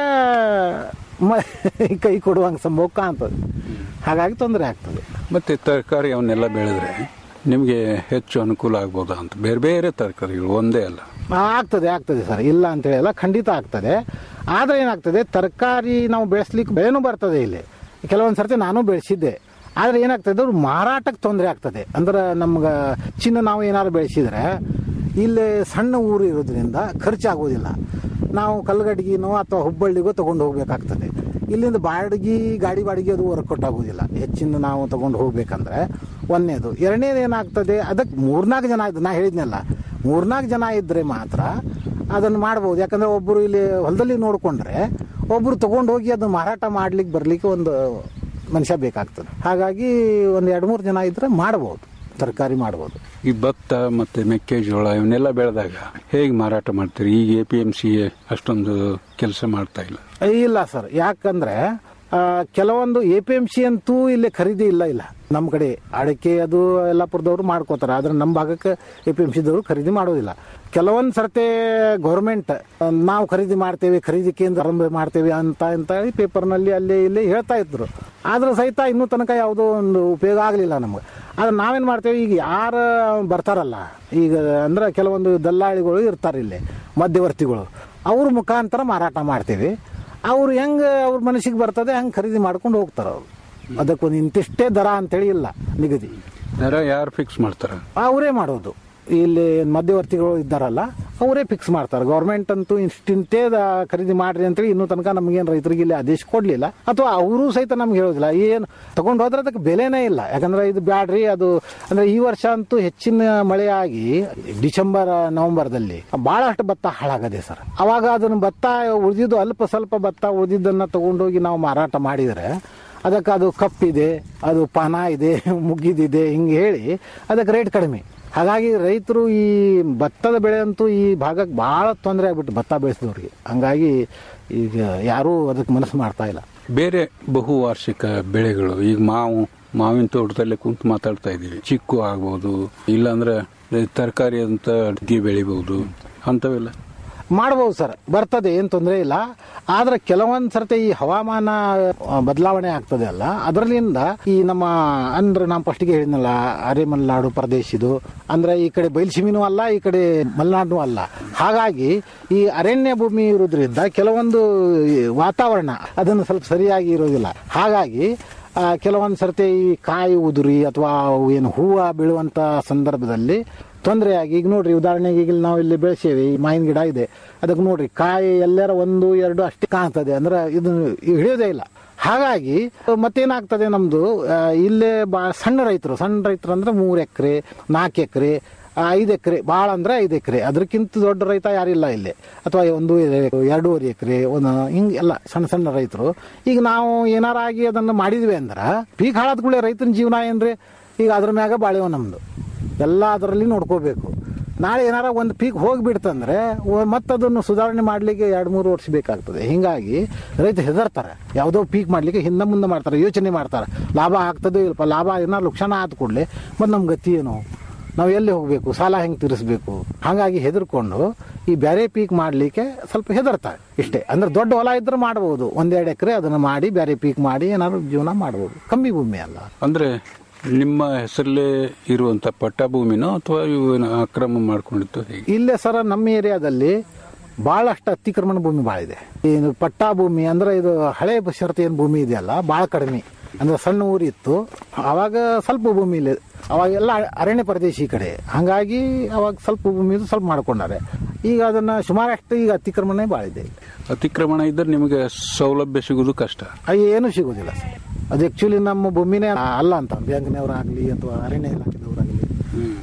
ಮಳೆ ಕೈ ಕೊಡುವಂಗೆ ಸಂಭವ ಕಾಣ್ತದೆ ಹಾಗಾಗಿ ತೊಂದರೆ ಆಗ್ತದೆ ಮತ್ತೆ ತರಕಾರಿ ಅವನ್ನೆಲ್ಲ ಬೆಳೆದ್ರೆ ನಿಮಗೆ ಹೆಚ್ಚು ಅನುಕೂಲ ಆಗ್ಬೋದಾ ಅಂತ ಬೇರೆ ಬೇರೆ ತರಕಾರಿಗಳು ಒಂದೇ ಅಲ್ಲ ಆಗ್ತದೆ ಆಗ್ತದೆ ಸರ್ ಇಲ್ಲ ಅಂತ ಹೇಳಲ್ಲ ಖಂಡಿತ ಆಗ್ತದೆ ಆದರೆ ಏನಾಗ್ತದೆ ತರಕಾರಿ ನಾವು ಬೆಳೆಸ್ಲಿಕ್ಕೆ ಬೆಳೆನೂ ಬರ್ತದೆ ಇಲ್ಲಿ ಕೆಲವೊಂದು ಸರ್ತಿ ನಾನು ಬೆಳೆಸಿದ್ದೆ ಆದರೆ ಏನಾಗ್ತದೆ ಅದು ಮಾರಾಟಕ್ಕೆ ತೊಂದರೆ ಆಗ್ತದೆ ಅಂದ್ರೆ ನಮ್ಗೆ ಚಿನ್ನ ನಾವು ಏನಾದ್ರು ಬೆಳೆಸಿದ್ರೆ ಇಲ್ಲಿ ಸಣ್ಣ ಊರು ಇರೋದ್ರಿಂದ ಖರ್ಚಾಗೋದಿಲ್ಲ ನಾವು ಕಲ್ಲಗಡ್ಗಿನೋ ಅಥವಾ ಹುಬ್ಬಳ್ಳಿಗೋ ತೊಗೊಂಡು ಹೋಗ್ಬೇಕಾಗ್ತದೆ ಇಲ್ಲಿಂದ ಬಾಡಿಗೆ ಗಾಡಿ ಬಾಡಿಗೆ ಅದು ವರ್ಕೌಟ್ ಆಗೋದಿಲ್ಲ ಹೆಚ್ಚಿನ ನಾವು ತಗೊಂಡು ಹೋಗ್ಬೇಕಂದ್ರೆ ಒಂದನೇದು ಎರಡನೇದು ಏನಾಗ್ತದೆ ಅದಕ್ಕೆ ಮೂರ್ನಾಲ್ಕು ಜನ ಇದ್ದು ನಾ ಹೇಳಿದ್ನಲ್ಲ ಮೂರ್ನಾಲ್ಕು ಜನ ಇದ್ದರೆ ಮಾತ್ರ ಅದನ್ನು ಮಾಡ್ಬೋದು ಯಾಕಂದ್ರೆ ಒಬ್ಬರು ಇಲ್ಲಿ ಹೊಲದಲ್ಲಿ ನೋಡಿಕೊಂಡ್ರೆ ಒಬ್ಬರು ತಗೊಂಡು ಹೋಗಿ ಅದನ್ನು ಮಾರಾಟ ಮಾಡ್ಲಿಕ್ಕೆ ಬರ್ಲಿಕ್ಕೆ ಒಂದು ಮನುಷ್ಯ ಬೇಕಾಗ್ತದೆ ಹಾಗಾಗಿ ಒಂದು ಎರಡು ಮೂರು ಜನ ಇದ್ರೆ ಮಾಡ್ಬೋದು ತರಕಾರಿ ಮಾಡ್ಬೋದು ಈ ಭತ್ತ ಮತ್ತೆ ಮೆಕ್ಕೆಜೋಳ ಇವನ್ನೆಲ್ಲ ಬೆಳೆದಾಗ ಹೇಗೆ ಮಾರಾಟ ಮಾಡ್ತೀರಿ ಈಗ ಎ ಪಿ ಎಂ ಸಿ ಅಷ್ಟೊಂದು ಕೆಲಸ ಮಾಡ್ತಾ ಇಲ್ಲ ಇಲ್ಲ ಸರ್ ಯಾಕಂದ್ರೆ ಆ, ಕೆಲವೊಂದು ಎ ಪಿ ಎಂ ಸಿ ಅಂತೂ ಇಲ್ಲಿ ಖರೀದಿ ಇಲ್ಲ ಇಲ್ಲ ನಮ್ಮ ಕಡೆ ಅಡಿಕೆ ಅದು ಯಲ್ಲಾಪುರದವ್ರು ಮಾಡ್ಕೋತಾರೆ ಆದ್ರೆ ನಮ್ಮ ಭಾಗಕ್ಕೆ ಎ ಪಿ ಎಂ ಸಿದವರು ಖರೀದಿ ಮಾಡೋದಿಲ್ಲ ಕೆಲವೊಂದು ಸರ್ತೆ ಗೌರ್ಮೆಂಟ್ ನಾವು ಖರೀದಿ ಮಾಡ್ತೇವೆ ಖರೀದಿ ಕೇಂದ್ರ ಆರಂಭ ಮಾಡ್ತೇವೆ ಅಂತ ಅಂತ ಹೇಳಿ ಪೇಪರ್ನಲ್ಲಿ ಅಲ್ಲಿ ಇಲ್ಲಿ ಹೇಳ್ತಾ ಇದ್ರು ಆದ್ರೆ ಸಹಿತ ಇನ್ನೂ ತನಕ ಯಾವುದೋ ಒಂದು ಉಪಯೋಗ ಆಗಲಿಲ್ಲ ನಮ್ಗೆ ಆದ್ರೆ ನಾವೇನು ಮಾಡ್ತೇವೆ ಈಗ ಯಾರು ಬರ್ತಾರಲ್ಲ ಈಗ ಅಂದ್ರೆ ಕೆಲವೊಂದು ದಲ್ಲಾಳಿಗಳು ಇರ್ತಾರೆ ಇಲ್ಲಿ ಮಧ್ಯವರ್ತಿಗಳು ಅವ್ರ ಮುಖಾಂತರ ಮಾರಾಟ ಮಾಡ್ತೇವೆ ಅವ್ರು ಹೆಂಗೆ ಅವ್ರ ಮನಸ್ಸಿಗೆ ಬರ್ತದೆ ಹಂಗೆ ಖರೀದಿ ಮಾಡ್ಕೊಂಡು ಹೋಗ್ತಾರೆ ಅವರು ಅದಕ್ಕೊಂದು ಇಂತಿಷ್ಟೇ ದರ ಅಂತೇಳಿ ಇಲ್ಲ ನಿಗದಿ ದರ ಯಾರು ಫಿಕ್ಸ್ ಮಾಡ್ತಾರ ಅವರೇ ಮಾಡೋದು ಇಲ್ಲಿ ಮಧ್ಯವರ್ತಿಗಳು ಇದ್ದಾರಲ್ಲ ಅವರೇ ಫಿಕ್ಸ್ ಮಾಡ್ತಾರೆ ಗೌರ್ಮೆಂಟ್ ಅಂತೂ ಇಷ್ಟಿಂತೇ ದ- ಖರೀದಿ ಮಾಡ್ರಿ ಅಂತೇಳಿ ಇನ್ನೂ ತನಕ ನಮಗೇನು ರೈತರಿಗೆ ಇಲ್ಲಿ ಆದೇಶ ಕೊಡಲಿಲ್ಲ ಅಥವಾ ಅವರು ಸಹಿತ ನಮ್ಗೆ ಹೇಳೋದಿಲ್ಲ ಏನು ತಗೊಂಡು ಹೋದ್ರೆ ಅದಕ್ಕೆ ಬೆಲೆನೇ ಇಲ್ಲ ಯಾಕಂದ್ರೆ ಇದು ಬ್ಯಾಡ್ರಿ ಅದು ಅಂದ್ರೆ ಈ ವರ್ಷ ಅಂತೂ ಹೆಚ್ಚಿನ ಮಳೆ ಆಗಿ ಡಿಸೆಂಬರ್ ನವೆಂಬರ್ದಲ್ಲಿ ಬಹಳಷ್ಟು ಭತ್ತ ಹಾಳಾಗದೆ ಸರ್ ಅವಾಗ ಅದನ್ನು ಭತ್ತ ಉಳಿದಿದ್ದು ಅಲ್ಪ ಸ್ವಲ್ಪ ಭತ್ತ ಉಳಿದಿದ್ದನ್ನ ತಗೊಂಡೋಗಿ ನಾವು ಮಾರಾಟ ಮಾಡಿದರೆ ಅದಕ್ಕೆ ಅದು ಕಪ್ಪಿದೆ ಅದು ಪಾನ ಇದೆ ಮುಗ್ಗಿದಿದೆ ಹಿಂಗೆ ಹೇಳಿ ಅದಕ್ಕೆ ರೇಟ್ ಕಡಿಮೆ ಹಾಗಾಗಿ ರೈತರು ಈ ಭತ್ತದ ಬೆಳೆ ಅಂತೂ ಈ ಭಾಗಕ್ಕೆ ಭಾಳ ತೊಂದರೆ ಆಗ್ಬಿಟ್ಟು ಭತ್ತ ಬೆಳೆಸಿದವ್ರಿಗೆ ಹಂಗಾಗಿ ಈಗ ಯಾರೂ ಅದಕ್ಕೆ ಮನಸ್ಸು ಮಾಡ್ತಾ ಇಲ್ಲ ಬೇರೆ ಬಹುವಾರ್ಷಿಕ ಬೆಳೆಗಳು ಈಗ ಮಾವು ಮಾವಿನ ತೋಟದಲ್ಲೇ ಕುಂತು ಮಾತಾಡ್ತಾ ಇದೀವಿ ಚಿಕ್ಕು ಆಗ್ಬೋದು ಇಲ್ಲಾಂದ್ರೆ ತರಕಾರಿ ಅಂತ ಅಡ್ಗೆ ಬೆಳಿಬಹುದು ಅಂತವೆಲ್ಲ ಮಾಡ್ಬೋದು ಸರ್ ಬರ್ತದೆ ಏನು ತೊಂದರೆ ಇಲ್ಲ ಆದ್ರೆ ಕೆಲವೊಂದು ಸರ್ತಿ ಈ ಹವಾಮಾನ ಆ, ಬದಲಾವಣೆ ಆಗ್ತದೆ ಅಲ್ಲ ಅದರಲ್ಲಿಂದ ಈ ನಮ್ಮ ಅಂದ್ರೆ ನಾವು ಫಸ್ಟಿಗೆ ಹೇಳಿದ್ನಲ್ಲ ಅರೆಮಲೆನಾಡು ಪ್ರದೇಶ ಇದು ಅಂದ್ರೆ ಈ ಕಡೆ ಬಯಲುಸೀಮೆನೂ ಅಲ್ಲ ಈ ಕಡೆ ಮಲೆನಾಡು ಅಲ್ಲ ಹಾಗಾಗಿ ಈ ಅರಣ್ಯ ಭೂಮಿ ಇರೋದ್ರಿಂದ ಕೆಲವೊಂದು ಈ ವಾತಾವರಣ ಅದನ್ನು ಸ್ವಲ್ಪ ಸರಿಯಾಗಿ ಇರೋದಿಲ್ಲ ಹಾಗಾಗಿ ಆ, ಕೆಲವೊಂದು ಸರ್ತಿ ಈ ಕಾಯಿ ಉದುರಿ ಅಥವಾ ಅವು ಏನು ಹೂವು ಬೀಳುವಂತ ಸಂದರ್ಭದಲ್ಲಿ ತೊಂದರೆಯಾಗಿ ಈಗ ನೋಡ್ರಿ ಉದಾಹರಣೆಗೆ ಈಗ ನಾವು ಇಲ್ಲಿ ಬೆಳೆಸೇವೆ ಈ ಮಾವಿನ ಗಿಡ ಇದೆ ಅದಕ್ಕೆ ನೋಡ್ರಿ ಕಾಯಿ ಎಲ್ಲರ ಒಂದು ಎರಡು ಅಷ್ಟೇ ಕಾಣ್ತದೆ ಅಂದ್ರೆ ಇದು ಹಿಡಿಯೋದೇ ಇಲ್ಲ ಹಾಗಾಗಿ ಮತ್ತೇನಾಗ್ತದೆ ನಮ್ದು ಆ, ಇಲ್ಲೇ ಬಾ ಸಣ್ಣ ರೈತರು ಸಣ್ಣ ರೈತರು ಅಂದ್ರೆ ಮೂರು ಎಕರೆ ನಾಲ್ಕು ಎಕರೆ ಐದು ಎಕರೆ ಭಾಳ ಅಂದ್ರೆ ಐದು ಎಕರೆ ಅದಕ್ಕಿಂತ ದೊಡ್ಡ ರೈತ ಯಾರಿಲ್ಲ ಇಲ್ಲಿ ಅಥವಾ ಒಂದು ಎರಡೂವರೆ ಎಕರೆ ಒಂದು ಹಿಂಗೆ ಎಲ್ಲ ಸಣ್ಣ ಸಣ್ಣ ರೈತರು ಈಗ ನಾವು ಏನಾರ ಆಗಿ ಅದನ್ನು ಮಾಡಿದ್ವಿ ಅಂದ್ರೆ ಪೀಕ್ ಹಾಳಾದ ಕೂಡಲೇ ರೈತನ ಜೀವನ ಏನ್ರಿ ಈಗ ಅದ್ರ ಮ್ಯಾಗ ಬಾಳೆವ ನಮ್ದು ಎಲ್ಲ ಅದರಲ್ಲಿ ನೋಡ್ಕೋಬೇಕು ನಾಳೆ ಏನಾರ ಒಂದು ಪೀಕ್ ಹೋಗಿಬಿಡ್ತಂದ್ರೆ ಮತ್ತೆ ಅದನ್ನು ಸುಧಾರಣೆ ಮಾಡಲಿಕ್ಕೆ ಎರಡು ಮೂರು ವರ್ಷ ಬೇಕಾಗ್ತದೆ ಹಿಂಗಾಗಿ ರೈತ ಹೆದರ್ತಾರೆ ಯಾವುದೋ ಪೀಕ್ ಮಾಡಲಿಕ್ಕೆ ಹಿಂದೆ ಮುಂದೆ ಮಾಡ್ತಾರೆ ಯೋಚನೆ ಮಾಡ್ತಾರೆ ಲಾಭ ಆಗ್ತದೋ ಇಲ್ಲಪ್ಪ ಲಾಭ ಏನಾರು ಲಕ್ಷಣ ಆದ ಕೂಡಲೇ ಮತ್ತು ನಮ್ಮ ಗತಿ ಏನು ನಾವು ಎಲ್ಲಿ ಹೋಗಬೇಕು ಸಾಲ ಹೆಂಗೆ ತೀರಿಸ್ಬೇಕು ಹಾಗಾಗಿ ಹೆದರ್ಕೊಂಡು ಈ ಬೇರೆ ಪೀಕ್ ಮಾಡಲಿಕ್ಕೆ ಸ್ವಲ್ಪ ಹೆದರ್ತಾರೆ ಇಷ್ಟೇ ಅಂದ್ರೆ ದೊಡ್ಡ ಹೊಲ ಇದ್ರೆ ಮಾಡ್ಬೋದು ಒಂದೆರಡು ಎಕರೆ ಅದನ್ನು ಮಾಡಿ ಬೇರೆ ಪೀಕ್ ಮಾಡಿ ಏನಾದ್ರು ಜೀವನ ಮಾಡ್ಬೋದು ಕಮ್ಮಿ ಭೂಮಿ ಅಲ್ಲ ಅಂದ್ರೆ ನಿಮ್ಮ ಹೆಸರಲ್ಲೇ ಇರುವಂತ ಪಟ್ಟ ಭೂಮಿನೋ ಅಥವಾ ಇವು ಅಕ್ರಮ ಮಾಡ್ಕೊಂಡಿತ್ತು ಹೇಗೆ ಇಲ್ಲೇ ಸರ ನಮ್ಮ ಏರಿಯಾದಲ್ಲಿ ಭಾಳಷ್ಟು ಅತಿಕ್ರಮಣ ಭೂಮಿ ಭಾಳ ಇದೆ ಇದು ಪಟ್ಟಾ ಭೂಮಿ ಅಂದ್ರೆ ಇದು ಹಳೆ ಶರತ್ ಏನು ಭೂಮಿ ಇದೆಯಲ್ಲ ಭಾಳ ಕಡಿಮೆ ಅಂದ್ರೆ ಸಣ್ಣ ಊರು ಇತ್ತು ಅವಾಗ ಸ್ವಲ್ಪ ಭೂಮಿ ಇಲ್ಲ ಅವಾಗೆಲ್ಲ ಅರಣ್ಯ ಪ್ರದೇಶ ಈ ಕಡೆ ಹಾಗಾಗಿ ಅವಾಗ ಸ್ವಲ್ಪ ಭೂಮಿ ಇದು ಸ್ವಲ್ಪ ಮಾಡ್ಕೊಂಡಾರೆ ಈಗ ಅದನ್ನ ಸುಮಾರಷ್ಟು ಈಗ ಅತಿಕ್ರಮಣ ಭಾಳ ಇದೆ ಅತಿಕ್ರಮಣ ಇದ್ರೆ ನಿಮಗೆ ಸೌಲಭ್ಯ ಸಿಗೋದು ಕಷ್ಟ ಅದು ಏನೂ ಸಿಗೋದಿಲ್ಲ ಸರ್ ಅದು ಆ್ಯಕ್ಚುಲಿ ನಮ್ಮ ಭೂಮಿನೇ ಅಲ್ಲ ಅಂತ ಬ್ಯಾಂಕ್ನವರಾಗಲಿ ಅಥವಾ ಅರಣ್ಯ ಇಲಾಖೆದವರಾಗಲಿ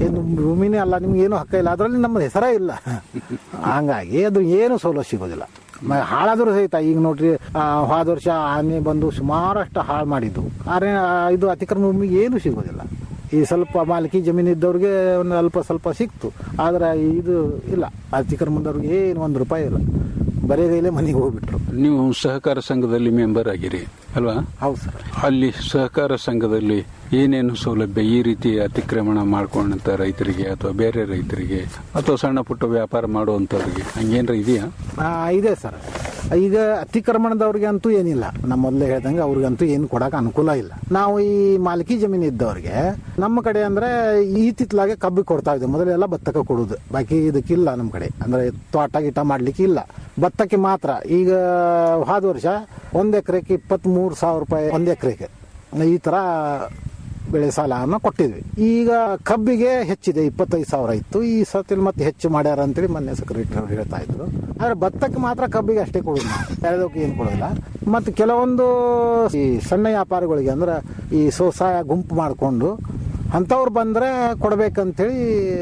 ನಿಮ್ಮ ಭೂಮಿನೇ ಅಲ್ಲ ನಿಮ್ಗೆ ಏನು ಹಕ್ಕ ಇಲ್ಲ ಅದರಲ್ಲಿ ನಮ್ಮ ಹೆಸರೇ ಇಲ್ಲ ಹಂಗಾಗಿ ಅದು ಏನು ಸೌಲಭ್ಯ ಸಿಗೋದಿಲ್ಲ ಮ- ಹಾಳಾದ್ರೂ ಸಹಿತ ಈಗ ನೋಡ್ರಿ ಆ, ಹೋದ ವರ್ಷ ಆನೆ ಬಂದು ಸುಮಾರಷ್ಟು ಹಾಳು ಮಾಡಿದ್ದು ಆದ್ರೆ ಆ, ಇದು ಅತಿಕ್ರಮ ಭೂಮಿಗೆ ಏನು ಸಿಗೋದಿಲ್ಲ ಈ ಸ್ವಲ್ಪ ಮಾಲಕಿ ಜಮೀನು ಇದ್ದವ್ರಿಗೆ ಒಂದು ಅಲ್ಪ ಸ್ವಲ್ಪ ಸಿಕ್ತು ಆದ್ರೆ ಇದು ಇಲ್ಲ ಅತಿಕ್ರಮದವ್ರಿಗೆ ಏನು ಒಂದು ರೂಪಾಯಿ ಇಲ್ಲ ಬರೇಗೈಲೇ ಮನೆಗೆ ಹೋಗ್ಬಿಟ್ರು ನೀವು ಸಹಕಾರ ಸಂಘದಲ್ಲಿ ಮೆಂಬರ್ ಆಗಿರಿ ಅಲ್ವಾ ಹೌದು ಸರ್ ಅಲ್ಲಿ ಸಹಕಾರ ಸಂಘದಲ್ಲಿ ಏನೇನು ಸೌಲಭ್ಯ ಈ ರೀತಿ ಅತಿಕ್ರಮಣ ಮಾಡ್ಕೊಂಡಂತ ರೈತರಿಗೆ ಅಥವಾ ಬೇರೆ ರೈತರಿಗೆ ಅಥವಾ ಸಣ್ಣ ಪುಟ್ಟ ವ್ಯಾಪಾರ ಮಾಡುವಂತವ್ರಿಗೆ ಹಂಗೇನ್ರ ಇದೆಯಾ ಆ, ಇದೆ ಸರ್ ಈಗ ಅತಿಕ್ರಮಣದವ್ರಿಗೆ ಅಂತೂ ಏನಿಲ್ಲ ನಮ್ಮ ಮೊದಲೇ ಹೇಳ್ದಂಗೆ ಅವ್ರಿಗಂತೂ ಏನು ಕೊಡಕ್ಕೆ ಅನುಕೂಲ ಇಲ್ಲ ನಾವು ಈ ಮಾಲಕಿ ಜಮೀನು ಇದ್ದವ್ರಿಗೆ ನಮ್ಮ ಕಡೆ ಅಂದ್ರೆ ಈತಿತ್ಲಾಗೆ ಕಬ್ಬಿಗೆ ಕೊಡ್ತಾ ಇದ್ದೆ ಮೊದಲೆಲ್ಲ ಭತ್ತಕ್ಕೆ ಕೊಡುದು ಬಾಕಿ ಇದಕ್ಕಿಲ್ಲ ನಮ್ಮ ಕಡೆ ಅಂದ್ರೆ ತೋಟ ಗೀಟ ಮಾಡ್ಲಿಕ್ಕೆ ಇಲ್ಲ ಭತ್ತಕ್ಕೆ ಮಾತ್ರ ಈಗ ಹೋದ ವರ್ಷ ಒಂದ್ ಎಕರೆಗೆ ಇಪ್ಪತ್ತ್ ಮೂರು ಸಾವಿರ ರೂಪಾಯಿ ಒಂದ್ ಎಕರೆಗೆ ಈ ತರ ಬೆಳೆ ಸಾಲವನ್ನು ಕೊಟ್ಟಿದ್ವಿ ಈಗ ಕಬ್ಬಿಗೆ ಹೆಚ್ಚಿದೆ ಇಪ್ಪತ್ತೈದು ಸಾವಿರ ಇತ್ತು ಈ ಸತಿಲ್ ಮತ್ತೆ ಹೆಚ್ಚು ಮಾಡ್ಯಾರ ಅಂತೇಳಿ ಮೊನ್ನೆ ಸೆಕ್ರೆಟರಿ ಅವರು ಹೇಳ್ತಾ ಇದ್ರು ಆದ್ರೆ ಭತ್ತಕ್ಕೆ ಮಾತ್ರ ಕಬ್ಬಿಗೆ ಅಷ್ಟೇ ಕೊಡೋದು ನಾವು ಬೇರೆದಕ್ಕೆ ಏನು ಕೊಡೋದಿಲ್ಲ ಮತ್ತು ಕೆಲವೊಂದು ಈ ಸಣ್ಣ ವ್ಯಾಪಾರಿಗಳಿಗೆ ಅಂದ್ರೆ ಈ ಸ್ವಸಹಾಯ ಗುಂಪು ಮಾಡಿಕೊಂಡು ಅಂಥವ್ರು ಬಂದರೆ ಕೊಡಬೇಕಂತೇಳಿ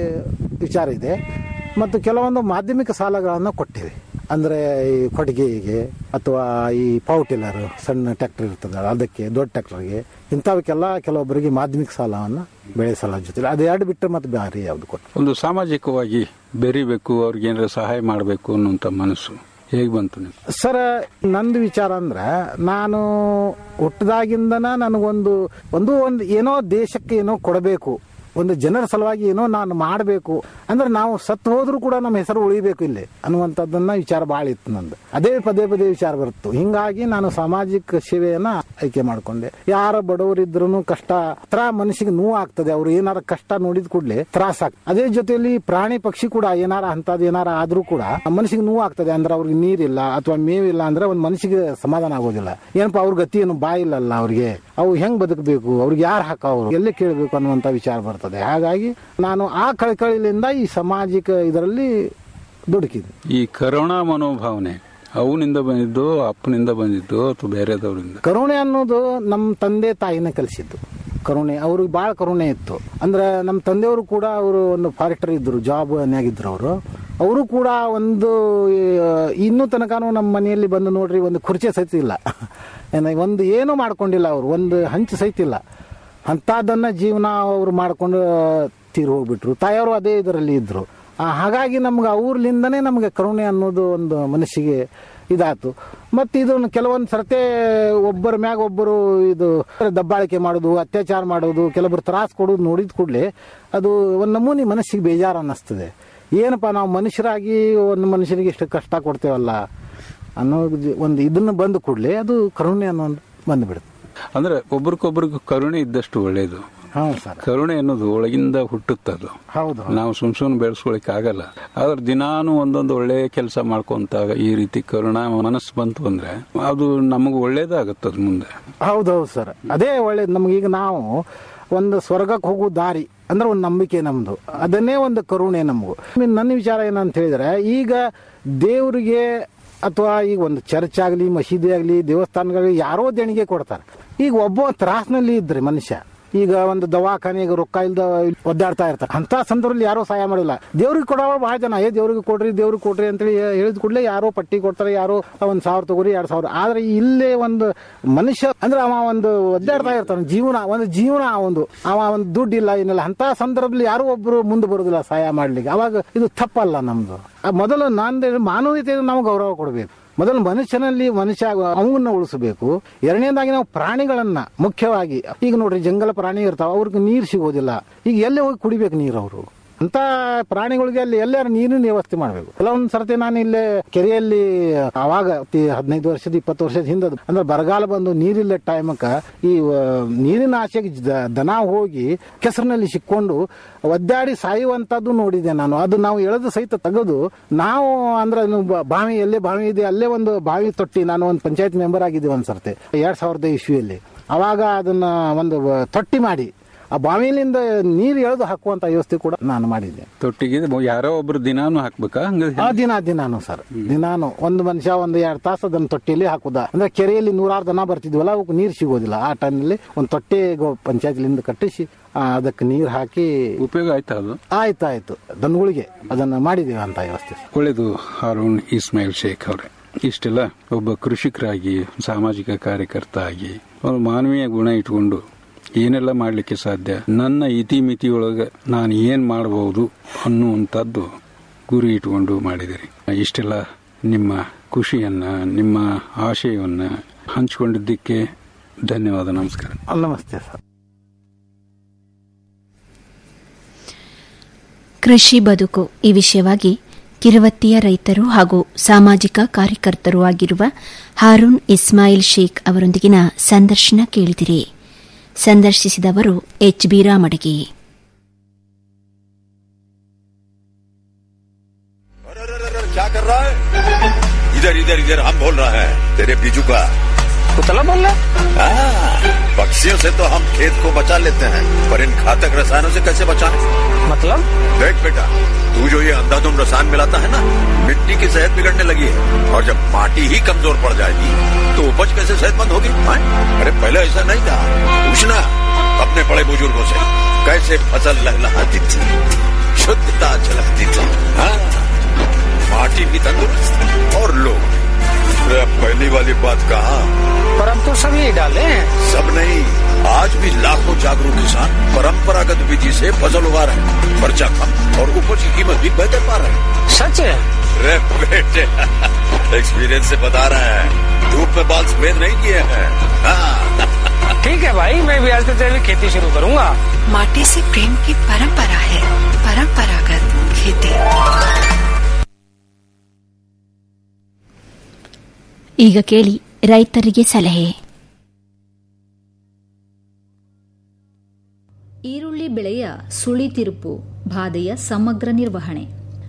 ವಿಚಾರ ಇದೆ ಮತ್ತು ಕೆಲವೊಂದು ಮಾಧ್ಯಮಿಕ ಸಾಲಗಳನ್ನು ಕೊಟ್ಟಿವಿ ಅಂದರೆ ಈ ಕೊಟ್ಟಿಗೆಗೆ ಅಥವಾ ಈ ಪವರ್ ಟಿಲ್ಲರ್ ಸಣ್ಣ ಟ್ರ್ಯಾಕ್ಟರ್ ಇರ್ತದೆ ಅದಕ್ಕೆ ದೊಡ್ಡ ಟ್ರ್ಯಾಕ್ಟರ್ಗೆ ಇಂಥವಕ್ಕೆಲ್ಲ ಕೆಲವೊಬ್ಬರಿಗೆ ಮಾಧ್ಯಮಿಕ ಸಾಲವನ್ನು ಬೆಳೆ ಸಾಲ ಜೊತೆ ಅದು ಎರಡು ಬಿಟ್ಟರೆ ಮತ್ತೆ ಬೇರೆ ಯಾವುದು ಕೊಟ್ಟು ಒಂದು ಸಾಮಾಜಿಕವಾಗಿ ಬೆರಿಬೇಕು ಅವ್ರಿಗೆ ಏನಾರ ಸಹಾಯ ಮಾಡಬೇಕು ಅನ್ನುವಂಥ ಮನಸ್ಸು ಹೇಗೆ ಬಂತು ನೀವು ಸರ್ ನಂದು ವಿಚಾರ ಅಂದ್ರೆ ನಾನು ಹುಟ್ಟದಾಗಿಂದನ ನನಗೊಂದು ಒಂದು ಒಂದು ಏನೋ ದೇಶಕ್ಕೆ ಏನೋ ಕೊಡಬೇಕು ಒಂದು ಜನರ ಸಲುವಾಗಿ ಏನೋ ನಾನು ಮಾಡಬೇಕು ಅಂದ್ರೆ ನಾವು ಸತ್ತು ಹೋದ್ರೂ ಕೂಡ ನಮ್ಮ ಹೆಸರು ಉಳಿಬೇಕು ಇಲ್ಲಿ ಅನ್ನುವಂಥದ್ದನ್ನ ವಿಚಾರ ಭಾಳ ಇತ್ತು ನಂದು ಅದೇ ಪದೇ ಪದೇ ವಿಚಾರ ಬರುತ್ತು ಹಿಂಗಾಗಿ ನಾನು ಸಾಮಾಜಿಕ ಸೇವೆಯನ್ನ ಆಯ್ಕೆ ಮಾಡ್ಕೊಂಡೆ ಯಾರ ಬಡವರಿದ್ರು ಕಷ್ಟ ತರ ಮನಸ್ಸಿಗೆ ನೋವು ಆಗ್ತದೆ ಅವ್ರು ಏನಾರ ಕಷ್ಟ ನೋಡಿದ ಕೂಡಲೇ ತ್ರಾಸ ಆಗ್ತದೆ ಅದೇ ಜೊತೆಯಲ್ಲಿ ಪ್ರಾಣಿ ಪಕ್ಷಿ ಕೂಡ ಏನಾರ ಅಂತದ್ ಏನಾರ ಆದ್ರೂ ಕೂಡ ಮನಸ್ಸಿಗೆ ನೋವು ಆಗ್ತದೆ ಅಂದ್ರೆ ಅವ್ರಿಗೆ ನೀರಿಲ್ಲ ಅಥವಾ ಮೇವಿಲ್ಲ ಅಂದ್ರೆ ಒಂದು ಮನಸ್ಸಿಗೆ ಸಮಾಧಾನ ಆಗೋದಿಲ್ಲ ಏನಪ್ಪ ಅವ್ರ ಗತಿ ಏನು ಬಾಯಿಲ್ಲಲ್ಲ ಅವ್ರಿಗೆ ಅವು ಹೆಂಗ್ ಬದುಕಬೇಕು ಅವ್ರಿಗೆ ಯಾರು ಹಾಕವ್ರು ಎಲ್ಲಿ ಕೇಳಬೇಕು ಅನ್ನುವಂತ ವಿಚಾರ ಬರ್ತದೆ ಹಾಗಾಗಿ ನಾನು ಆ ಕಳಕಳಿಯಿಂದ ಈ ಸಾಮಾಜಿಕ ಇದರಲ್ಲಿ ದುಡುಕಿದ್ದೆ ಈ ಕರುಣಾ ಮನೋಭಾವನೆ ಅವನಿಂದ ಬಂದಿದ್ದು ಅಪ್ಪನಿಂದ ಬಂದಿದ್ದು ಅಥವಾ ಬೇರೆದವರಿಂದ ಕರುಣೆ ಅನ್ನೋದು ನಮ್ಮ ತಂದೆ ತಾಯಿನ ಕಲಿಸಿದ್ದು ಕರುಣೆ ಅವ್ರಿಗೆ ಭಾಳ ಕರುಣೆ ಇತ್ತು ಅಂದ್ರೆ ನಮ್ಮ ತಂದೆಯವರು ಕೂಡ ಅವರು ಒಂದು ಫಾರೆಸ್ಟರ್ ಇದ್ರು ಜಾಬ್ ಆಗಿದ್ರು ಅವರು ಅವರು ಕೂಡ ಒಂದು ಆ, ಇನ್ನೂ ತನಕನೂ ನಮ್ಮ ಮನೆಯಲ್ಲಿ ಬಂದು ನೋಡ್ರಿ ಒಂದು ಕುರ್ಚಿ ಸಹಿತ ಇಲ್ಲ ಏನ ಒಂದು ಏನೂ ಮಾಡ್ಕೊಂಡಿಲ್ಲ ಅವರು ಒಂದು ಹಂಚು ಸಹಿತ ಇಲ್ಲ ಅಂಥದ್ದನ್ನ ಜೀವನ ಅವರು ಮಾಡ್ಕೊಂಡು ತೀರ್ ಹೋಗ್ಬಿಟ್ರು ತಾಯಿಯವರು ಅದೇ ಇದರಲ್ಲಿ ಇದ್ರು ಆ, ಹಾಗಾಗಿ ನಮ್ಗೆ ಅವ್ರಲಿಂದನೇ ನಮಗೆ ಕರುಣೆ ಅನ್ನೋದು ಒಂದು ಮನಸ್ಸಿಗೆ ಇದಾತು ಮತ್ತು ಇದನ್ನು ಕೆಲವೊಂದು ಸರ್ತೆ ಒಬ್ಬರ ಮ್ಯಾಗ ಒಬ್ಬರು ಇದು ದಬ್ಬಾಳಿಕೆ ಮಾಡೋದು ಅತ್ಯಾಚಾರ ಮಾಡೋದು ಕೆಲವೊಬ್ರು ತ್ರಾಸ ಕೊಡೋದು ನೋಡಿದ ಕೂಡಲೇ ಅದು ಒಂದು ನಮೂನಿ ಮನಸ್ಸಿಗೆ ಬೇಜಾರು ಅನ್ನಿಸ್ತದೆ ಏನಪ್ಪ ನಾವು ಮನುಷ್ಯರಾಗಿ ಒಂದು ಮನುಷ್ಯನಿಗೆ ಇಷ್ಟು ಕಷ್ಟ ಕೊಡ್ತೇವಲ್ಲ ಅನ್ನೋ ಒಂದು ಇದನ್ನು ಬಂದ ಕೂಡಲೇ ಅದು ಕರುಣೆ ಅನ್ನೋ ಒಂದು ಬಂದುಬಿಡುತ್ತೆ ಅಂದ್ರೆ ಒಬ್ರಿಗೊಬ್ರಿಗೂ ಕರುಣೆ ಇದ್ದಷ್ಟು ಒಳ್ಳೇದು ಹಾಂ ಸರ್ ಕರುಣೆ ಅನ್ನೋದು ಒಳಗಿಂದ ಹುಟ್ಟುತ್ತದು ಹೌದು ನಾವು ಸುಮ್ ಸುಮ್ಮನೆ ಬೆಳೆಸ್ಕೊಳಕ್ ಆಗಲ್ಲ ಆದ್ರೆ ದಿನಾನು ಒಂದೊಂದು ಒಳ್ಳೆ ಕೆಲಸ ಮಾಡ್ಕೊಂತಾಗ ಈ ರೀತಿ ಕರುಣಾ ಮನಸ್ಸು ಬಂತು ಅಂದ್ರೆ ಅದು ನಮಗೆ ಒಳ್ಳೇದಾಗತ್ತದ ಮುಂದೆ ಹೌದೌದು ಸರ್ ಅದೇ ಒಳ್ಳೇದು ನಮಗೀಗ ನಾವು ಒಂದು ಸ್ವರ್ಗಕ್ಕೆ ಹೋಗೋ ದಾರಿ ಅಂದ್ರೆ ಒಂದು ನಂಬಿಕೆ ನಮ್ದು ಅದನ್ನೇ ಒಂದು ಕರುಣೆ ನಮಗೂ ನನ್ನ ವಿಚಾರ ಏನಂತ ಹೇಳಿದ್ರೆ ಈಗ ದೇವರಿಗೆ ಅಥವಾ ಈಗ ಒಂದು ಚರ್ಚ್ ಆಗಲಿ ಮಸೀದಿ ಆಗಲಿ ದೇವಸ್ಥಾನಗಳಲ್ಲಿ ಯಾರೋ ದೇಣಿಗೆ ಕೊಡ್ತಾರೆ ಈಗ ಒಬ್ಬ ತ್ರಾಸ್ನಲ್ಲಿ ಇದ್ರೆ ಮನುಷ್ಯ ಈಗ ಒಂದು ದವಾಖಾನೆಗೆ ರೊಕ್ಕ ಇಲ್ದ ಒದ್ದಾಡ್ತಾ ಇರ್ತಾರೆ ಅಂತ ಸಂದರ್ಭದಲ್ಲಿ ಯಾರೋ ಸಹಾಯ ಮಾಡಿಲ್ಲ ದೇವ್ರಿಗೆ ಕೊಡೋರು ಬಹಳ ಜನ ಏ ದೇವ್ರಿಗೆ ಕೊಡ್ರಿ ದೇವ್ರಿಗೆ ಕೊಡ್ರಿ ಅಂತೇಳಿ ಹೇಳಿದ ಕೂಡಲೇ ಯಾರೋ ಪಟ್ಟಿ ಕೊಡ್ತಾರೆ ಯಾರೋ ಒಂದ್ ಸಾವಿರ ತಗೋರಿ ಎರಡ್ ಸಾವಿರ ಆದ್ರೆ ಇಲ್ಲೇ ಒಂದು ಮನುಷ್ಯ ಅಂದ್ರೆ ಅವ ಒಂದು ಒದ್ದಾಡ್ತಾ ಇರ್ತಾನೆ ಜೀವನ ಒಂದು ಜೀವನ ಒಂದು ಅವ ಒಂದು ದುಡ್ಡು ಇಲ್ಲ ಏನಿಲ್ಲ ಅಂತ ಸಂದರ್ಭದಲ್ಲಿ ಯಾರೋ ಒಬ್ರು ಮುಂದೆ ಬರೋದಿಲ್ಲ ಸಹಾಯ ಮಾಡ್ಲಿಕ್ಕೆ ಅವಾಗ ಇದು ತಪ್ಪಲ್ಲ ನಮ್ದು ಆ ಮೊದಲು ನಾನು ಮಾನವೀಯತೆ ನಾವು ಗೌರವ ಕೊಡಬೇಕು ಮೊದಲು ಮನುಷ್ಯನಲ್ಲಿ ಮನುಷ್ಯ ಅವನ್ನ ಉಳಿಸಬೇಕು ಎರಡನೇದಾಗಿ ನಾವು ಪ್ರಾಣಿಗಳನ್ನ ಮುಖ್ಯವಾಗಿ ಈಗ ನೋಡ್ರಿ ಜಂಗಲ ಪ್ರಾಣಿ ಇರ್ತಾವ ಅವ್ರಿಗೆ ನೀರು ಸಿಗೋದಿಲ್ಲ ಈಗ ಎಲ್ಲಿ ಹೋಗಿ ಕುಡಿಬೇಕು ನೀರು ಅವರು ಅಂತ ಪ್ರಾಣಿಗಳಿಗೆ ಅಲ್ಲಿ ಎಲ್ಲಾರು ನೀರಿನ ವ್ಯವಸ್ಥೆ ಮಾಡಬೇಕು ಕೆಲವೊಂದ್ ಸರ್ತಿ ನಾನು ಇಲ್ಲೇ ಕೆರೆಯಲ್ಲಿ ಅವಾಗ ತಿ- ಹದಿನೈದು ವರ್ಷದ ಇಪ್ಪತ್ತು ವರ್ಷದ ಹಿಂದದ ಅಂದ್ರೆ ಬರಗಾಲ ಬಂದು ನೀರಿಲ್ಲ ಟೈಮಕ್ಕ ಈ ಆ, ನೀರಿನ ಆಸೆಗೆ ದ- ದನ ಹೋಗಿ ಕೆಸರಿನಲ್ಲಿ ಸಿಕ್ಕೊಂಡು ಒದ್ದಾಡಿ ಸಾಯುವಂತದ್ದು ನೋಡಿದೆ ನಾನು ಅದು ನಾವು ಎಳೆದು ಸಹಿತ ತೆಗೆದು ನಾವು ಅಂದ್ರೆ ಏನು ಬ- ಬಾವಿ ಎಲ್ಲೇ ಬಾವಿ ಇದೆ ಅಲ್ಲೇ ಒಂದು ಬಾವಿ ತೊಟ್ಟಿ ನಾನು ಒಂದು ಪಂಚಾಯತ್ ಮೆಂಬರ್ ಆಗಿದ್ದೆ ಒಂದ್ ಸರ್ತಿ ಎರಡ್ ಸಾವಿರದ ಇಸ್ವಿಯಲ್ಲಿ ಅವಾಗ ಅದನ್ನ ಒಂದು ಬ- ತೊಟ್ಟಿ ಮಾಡಿ ಆ ಬಾವಿಲಿಂದ ನೀರು ಎಳೆದು ಹಾಕುವಂತ ವ್ಯವಸ್ಥೆ ಕೂಡ ನಾನು ಮಾಡಿದ್ದೆ ತೊಟ್ಟಿಗೆ ಯಾರೋ ಒಬ್ರು ದಿನಾನು ಹಾಕ್ಬೇಕಾ ಹಂಗ ಆ ದಿನ ದಿನಾನು ಸರ್ ದಿನಾನು ಒಂದು ಮನುಷ್ಯ ಒಂದು ಎರಡು ತಾಸು ಅದನ್ನ ತೊಟ್ಟಿಯಲ್ಲಿ ಹಾಕುದ ಅಂದ್ರೆ ಕೆರೆಯಲ್ಲಿ ನೂರಾರು ದನ ಬರ್ತಿದ್ವಲ್ಲ ಅವಕ್ಕೆ ನೀರು ಸಿಗೋದಿಲ್ಲ ಆ ಟೈಮ್ನಲ್ಲಿ ಒಂದು ತೊಟ್ಟೆ ಪಂಚಾಯತ್ಲಿಂದ ಕಟ್ಟಿಸಿ ಆ, ಅದಕ್ಕೆ ನೀರು ಹಾಕಿ ಉಪಯೋಗ ಆಯ್ತಾ ಅದು ಆಯ್ತಾಯ್ತು ದನಗಳಿಗೆ ಅದನ್ನ ಮಾಡಿದೀವಿ ಅಂತ ವ್ಯವಸ್ಥೆ ಸರ್. ಒಳ್ಳೆಯದು ಹಾರೂನ್ ಇಸ್ಮಾಯಿಲ್ ಶೇಖ್ ಅವರೇ ಇಷ್ಟೆಲ್ಲ ಒಬ್ಬ ಕೃಷಿಕರಾಗಿ ಸಾಮಾಜಿಕ ಕಾರ್ಯಕರ್ತ ಆಗಿ ಒಂದು ಮಾನವೀಯ ಗುಣ ಇಟ್ಕೊಂಡು ಏನೆಲ್ಲ ಮಾಡಲಿಕ್ಕೆ ಸಾಧ್ಯ ನನ್ನ ಇತಿಮಿತಿಯೊಳಗೆ ನಾನು ಏನು ಮಾಡಬಹುದು ಅನ್ನುವಂಥದ್ದು ಗುರಿ ಇಟ್ಕೊಂಡು ಮಾಡಿದಿರಿ ಇಷ್ಟೆಲ್ಲ ನಿಮ್ಮ ಖುಷಿಯನ್ನ ನಿಮ್ಮ ಆಶಯವನ್ನ ಹಂಚಿಕೊಂಡಿದ್ದಕ್ಕೆ ಧನ್ಯವಾದ ನಮಸ್ಕಾರ ನಮಸ್ತೆ ಸರ್ ಕೃಷಿ ಬದುಕು ಈ ವಿಷಯವಾಗಿ ಕಿರುವತ್ತಿಯ ರೈತರು ಹಾಗೂ ಸಾಮಾಜಿಕ ಕಾರ್ಯಕರ್ತರು ಆಗಿರುವ ಹಾರೂನ್ ಇಸ್ಮಾಯಿಲ್ ಶೇಖ್ ಅವರೊಂದಿಗಿನ ಸಂದರ್ಶನ ಕೇಳಿದಿರಿ ಸಂದರ್ಶಿಸಿದವರು ಎಚ್ ಬಿ ರಾಮಡಗಿ अरे अरे अरे अरे, क्या कर रहा है इधर इधर इधर हम बोल रहा है तेरे बीजू का कुतला बोल रहा हाँ, पक्षियों से तो हम खेत को बचा लेते हैं पर इन घातक रसायनों से कैसे बचाएं? मतलब देख बेटा तू जो ये अंधाधुंध रसायन मिलाता है ना मिट्टी की सेहत बिगड़ने लगी है और जब माटी ही कमजोर पड़ जाएगी तो उपज कैसे सेहतमंद होगी हाँ? अरे पहले ऐसा नहीं था पूछना अपने बड़े बुजुर्गों से कैसे फसल लहलहाती थी शुद्धता झलकती थी हाँ? माटी भी तंदुरुस्त और लोग अरे अब पहली वाली बात कहा पर अब तो सब यही डाले हैं सब नहीं आज भी लाखों जागरूक किसान परंपरागत विधि से फसल उगा रहे हैं खर्चा कम और उपज की कीमत भी बेहतर पा रहे हैं सच है रे बेटे एक्सपीरियंस से बता रहे हैं धूप में बाल सफेद नहीं किए हैं हाँ, ठीक है भाई मैं भी आज से जैविक खेती शुरू करूंगा माटी से प्रेम की परंपरा है परंपरागत खेती ಈಗ ಕೇಳಿ ರೈತರಿಗೆ ಸಲಹೆ ಈರುಳ್ಳಿ ಬೆಳೆಯ ಸುಳಿತಿರುಪು ಬಾಧೆಯ ಸಮಗ್ರ ನಿರ್ವಹಣೆ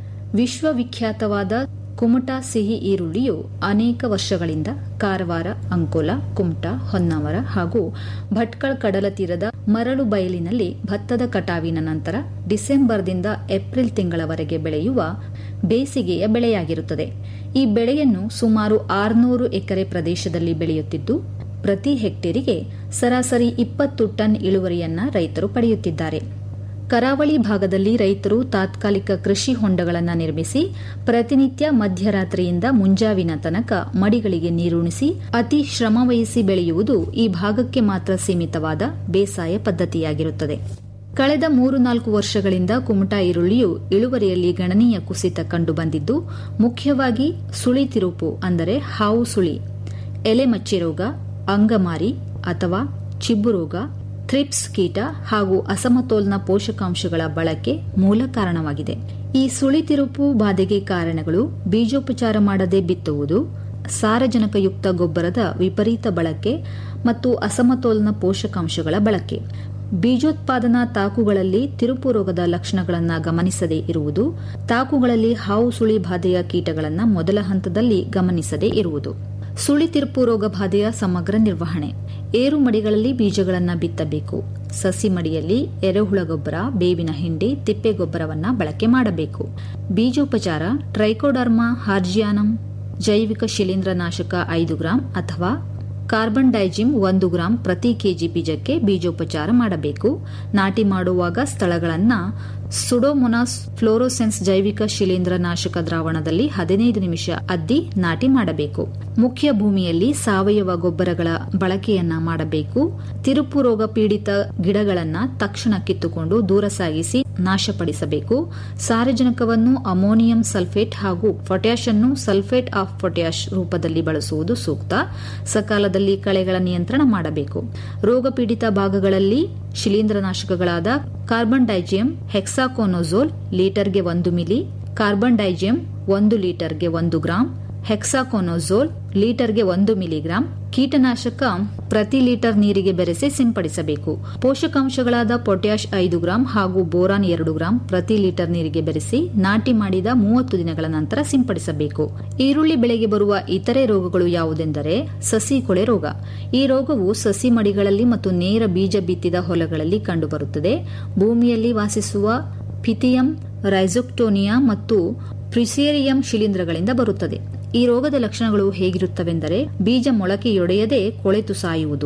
ವಿಶ್ವವಿಖ್ಯಾತವಾದ ಕುಮಟಾ ಸಿಹಿ ಈರುಳ್ಳಿಯು ಅನೇಕ ವರ್ಷಗಳಿಂದ ಕಾರವಾರ ಅಂಕೋಲ ಕುಮಟಾ ಹೊನ್ನಾವರ ಹಾಗೂ ಭಟ್ಕಳ ಕಡಲ ತೀರದ ಮರಳು ಬಯಲಿನಲ್ಲಿ ಭತ್ತದ ಕಟಾವಿನ ನಂತರ ಡಿಸೆಂಬರ್ದಿಂದ ಏಪ್ರಿಲ್ ತಿಂಗಳವರೆಗೆ ಬೆಳೆಯುವ ಬೇಸಿಗೆಯ ಬೆಳೆಯಾಗಿರುತ್ತದೆ ಈ ಬೆಳೆಯನ್ನು ಸುಮಾರು ಆರುನೂರು ಎಕರೆ ಪ್ರದೇಶದಲ್ಲಿ ಬೆಳೆಯುತ್ತಿದ್ದು ಪ್ರತಿ ಹೆಕ್ಟೇರಿಗೆ ಸರಾಸರಿ ಇಪ್ಪತ್ತು ಟನ್ ಇಳುವರಿಯನ್ನ ರೈತರು ಪಡೆಯುತ್ತಿದ್ದಾರೆ ಕರಾವಳಿ ಭಾಗದಲ್ಲಿ ರೈತರು ತಾತ್ಕಾಲಿಕ ಕೃಷಿ ಹೊಂಡಗಳನ್ನು ನಿರ್ಮಿಸಿ ಪ್ರತಿನಿತ್ಯ ಮಧ್ಯರಾತ್ರಿಯಿಂದ ಮುಂಜಾವಿನ ತನಕ ಮಡಿಗಳಿಗೆ ನೀರುಣಿಸಿ ಅತಿ ಶ್ರಮವಹಿಸಿ ಬೆಳೆಯುವುದು ಈ ಭಾಗಕ್ಕೆ ಮಾತ್ರ ಸೀಮಿತವಾದ ಬೇಸಾಯ ಪದ್ಧತಿಯಾಗಿರುತ್ತದೆ ಕಳೆದ ಮೂರು ನಾಲ್ಕು ವರ್ಷಗಳಿಂದ ಕುಮಟಾ ಈರುಳ್ಳಿಯು ಇಳುವರಿಯಲ್ಲಿ ಗಣನೀಯ ಕುಸಿತ ಕಂಡುಬಂದಿದ್ದು ಮುಖ್ಯವಾಗಿ ಸುಳಿ ತಿರುಪು ಅಂದರೆ ಹಾವು ಸುಳಿ ಎಲೆ ಮಚ್ಚಿ ರೋಗ ಅಂಗಮಾರಿ ಅಥವಾ ಚಿಬ್ಬು ರೋಗ ಥ್ರಿಪ್ಸ್ ಕೀಟ ಹಾಗೂ ಅಸಮತೋಲನ ಪೋಷಕಾಂಶಗಳ ಬಳಕೆ ಮೂಲ ಕಾರಣವಾಗಿದೆ ಈ ಸುಳಿತಿರುಪು ಬಾಧೆಗೆ ಕಾರಣಗಳು ಬೀಜೋಪಚಾರ ಮಾಡದೆ ಬಿತ್ತುವುದು ಸಾರಜನಕಯುಕ್ತ ಗೊಬ್ಬರದ ವಿಪರೀತ ಬಳಕೆ ಮತ್ತು ಅಸಮತೋಲನ ಪೋಷಕಾಂಶಗಳ ಬಳಕೆ ಬೀಜೋತ್ಪಾದನಾ ತಾಕುಗಳಲ್ಲಿ ತಿರುಪು ರೋಗದ ಲಕ್ಷಣಗಳನ್ನು ಗಮನಿಸದೇ ಇರುವುದು ತಾಕುಗಳಲ್ಲಿ ಹಾವು ಸುಳಿ ಬಾಧೆಯ ಕೀಟಗಳನ್ನು ಮೊದಲ ಹಂತದಲ್ಲಿ ಗಮನಿಸದೇ ಇರುವುದು ಸುಳಿ ತಿರುಪು ರೋಗ ಬಾಧೆಯ ಸಮಗ್ರ ನಿರ್ವಹಣೆ ಏರು ಮಡಿಗಳಲ್ಲಿ ಬೀಜಗಳನ್ನು ಬಿತ್ತಬೇಕು ಸಸಿ ಮಡಿಯಲ್ಲಿ ಎರೆಹುಳ ಗೊಬ್ಬರ ಬೇವಿನ ಹಿಂಡಿ ತಿಪ್ಪೆ ಗೊಬ್ಬರವನ್ನ ಬಳಕೆ ಮಾಡಬೇಕು ಬೀಜೋಪಚಾರ ಟ್ರೈಕೋಡರ್ಮಾ ಹಾರ್ಜಿಯಾನಂ ಜೈವಿಕ ಶಿಲೀಂಧ್ರನಾಶಕ ಐದು ಗ್ರಾಂ ಅಥವಾ ಕಾರ್ಬನ್ ಡೈಜಿಮ್ ಒಂದು ಗ್ರಾಂ ಪ್ರತಿ ಕೆಜಿ ಬೀಜಕ್ಕೆ ಬೀಜೋಪಚಾರ ಮಾಡಬೇಕು ನಾಟಿ ಮಾಡುವಾಗ ಸ್ಥಳಗಳನ್ನು ಸುಡೋಮೊನಾಸ್ ಫ್ಲೋರೋಸೆನ್ಸ್ ಜೈವಿಕ ಶಿಲೀಂಧ್ರನಾಶಕ ದ್ರಾವಣದಲ್ಲಿ ಹದಿನೈದು ನಿಮಿಷ ಅದ್ದಿ ನಾಟಿ ಮಾಡಬೇಕು ಮುಖ್ಯ ಭೂಮಿಯಲ್ಲಿ ಸಾವಯವ ಗೊಬ್ಬರಗಳ ಬಳಕೆಯನ್ನ ಮಾಡಬೇಕು ತಿರುಪು ರೋಗ ಪೀಡಿತ ಗಿಡಗಳನ್ನ ತಕ್ಷಣ ಕಿತ್ತುಕೊಂಡು ದೂರ ಸಾಗಿಸಿ ನಾಶಪಡಿಸಬೇಕು ಸಾರಜನಕವನ್ನು ಅಮೋನಿಯಂ ಸಲ್ಫೇಟ್ ಹಾಗೂ ಪೊಟ್ಯಾಷ್ ಅನ್ನು ಸಲ್ಫೇಟ್ ಆಫ್ ಪೊಟ್ಯಾಷ್ ರೂಪದಲ್ಲಿ ಬಳಸುವುದು ಸೂಕ್ತ ಸಕಾಲದಲ್ಲಿ ಕಳೆಗಳ ನಿಯಂತ್ರಣ ಮಾಡಬೇಕು ರೋಗ ಪೀಡಿತ ಭಾಗಗಳಲ್ಲಿ ಶಿಲೀಂಧ್ರನಾಶಕಗಳಾದ ಕಾರ್ಬನ್ ಡೈಜಿಯಂ ಹೆಕ್ಸಾಕೋನೋಜೋಲ್ ಲೀಟರ್ಗೆ ಒಂದು ಮಿಲಿ ಕಾರ್ಬನ್ ಡೈಜಿಯಂ ಒಂದು ಲೀಟರ್ಗೆ ಒಂದು ಗ್ರಾಂ ಹೆಕ್ಸಾಕೋನೋಜೋಲ್ ಲೀಟರ್ಗೆ ಒಂದು ಮಿಲಿಗ್ರಾಂ ಕೀಟನಾಶಕ ಪ್ರತಿ ಲೀಟರ್ ನೀರಿಗೆ ಬೆರೆಸಿ ಸಿಂಪಡಿಸಬೇಕು ಪೋಷಕಾಂಶಗಳಾದ ಪೊಟ್ಯಾಷ್ ಐದು ಗ್ರಾಂ ಹಾಗೂ ಬೋರಾನ್ ಎರಡು ಗ್ರಾಂ ಪ್ರತಿ ಲೀಟರ್ ನೀರಿಗೆ ಬೆರೆಸಿ ನಾಟಿ ಮಾಡಿದ ಮೂವತ್ತು ದಿನಗಳ ನಂತರ ಸಿಂಪಡಿಸಬೇಕು ಈರುಳ್ಳಿ ಬೆಳೆಗೆ ಬರುವ ಇತರೆ ರೋಗಗಳು ಯಾವುದೆಂದರೆ ಸಸಿ ಕೊಳೆ ರೋಗ ಈ ರೋಗವು ಸಸಿ ಮಡಿಗಳಲ್ಲಿ ಮತ್ತು ನೇರ ಬೀಜ ಬಿತ್ತಿದ ಹೊಲಗಳಲ್ಲಿ ಕಂಡುಬರುತ್ತದೆ ಭೂಮಿಯಲ್ಲಿ ವಾಸಿಸುವ ಪಿಥಿಯಂ ರೈಸೋಕ್ಟೋನಿಯಾ ಮತ್ತು ಪ್ರಿಸೇರಿಯಂ ಶಿಲೀಂಧ್ರಗಳಿಂದ ಬರುತ್ತದೆ ಈ ರೋಗದ ಲಕ್ಷಣಗಳು ಹೇಗಿರುತ್ತವೆಂದರೆ ಬೀಜ ಮೊಳಕೆಯೊಡೆಯದೆ ಕೊಳೆತು ಸಾಯುವುದು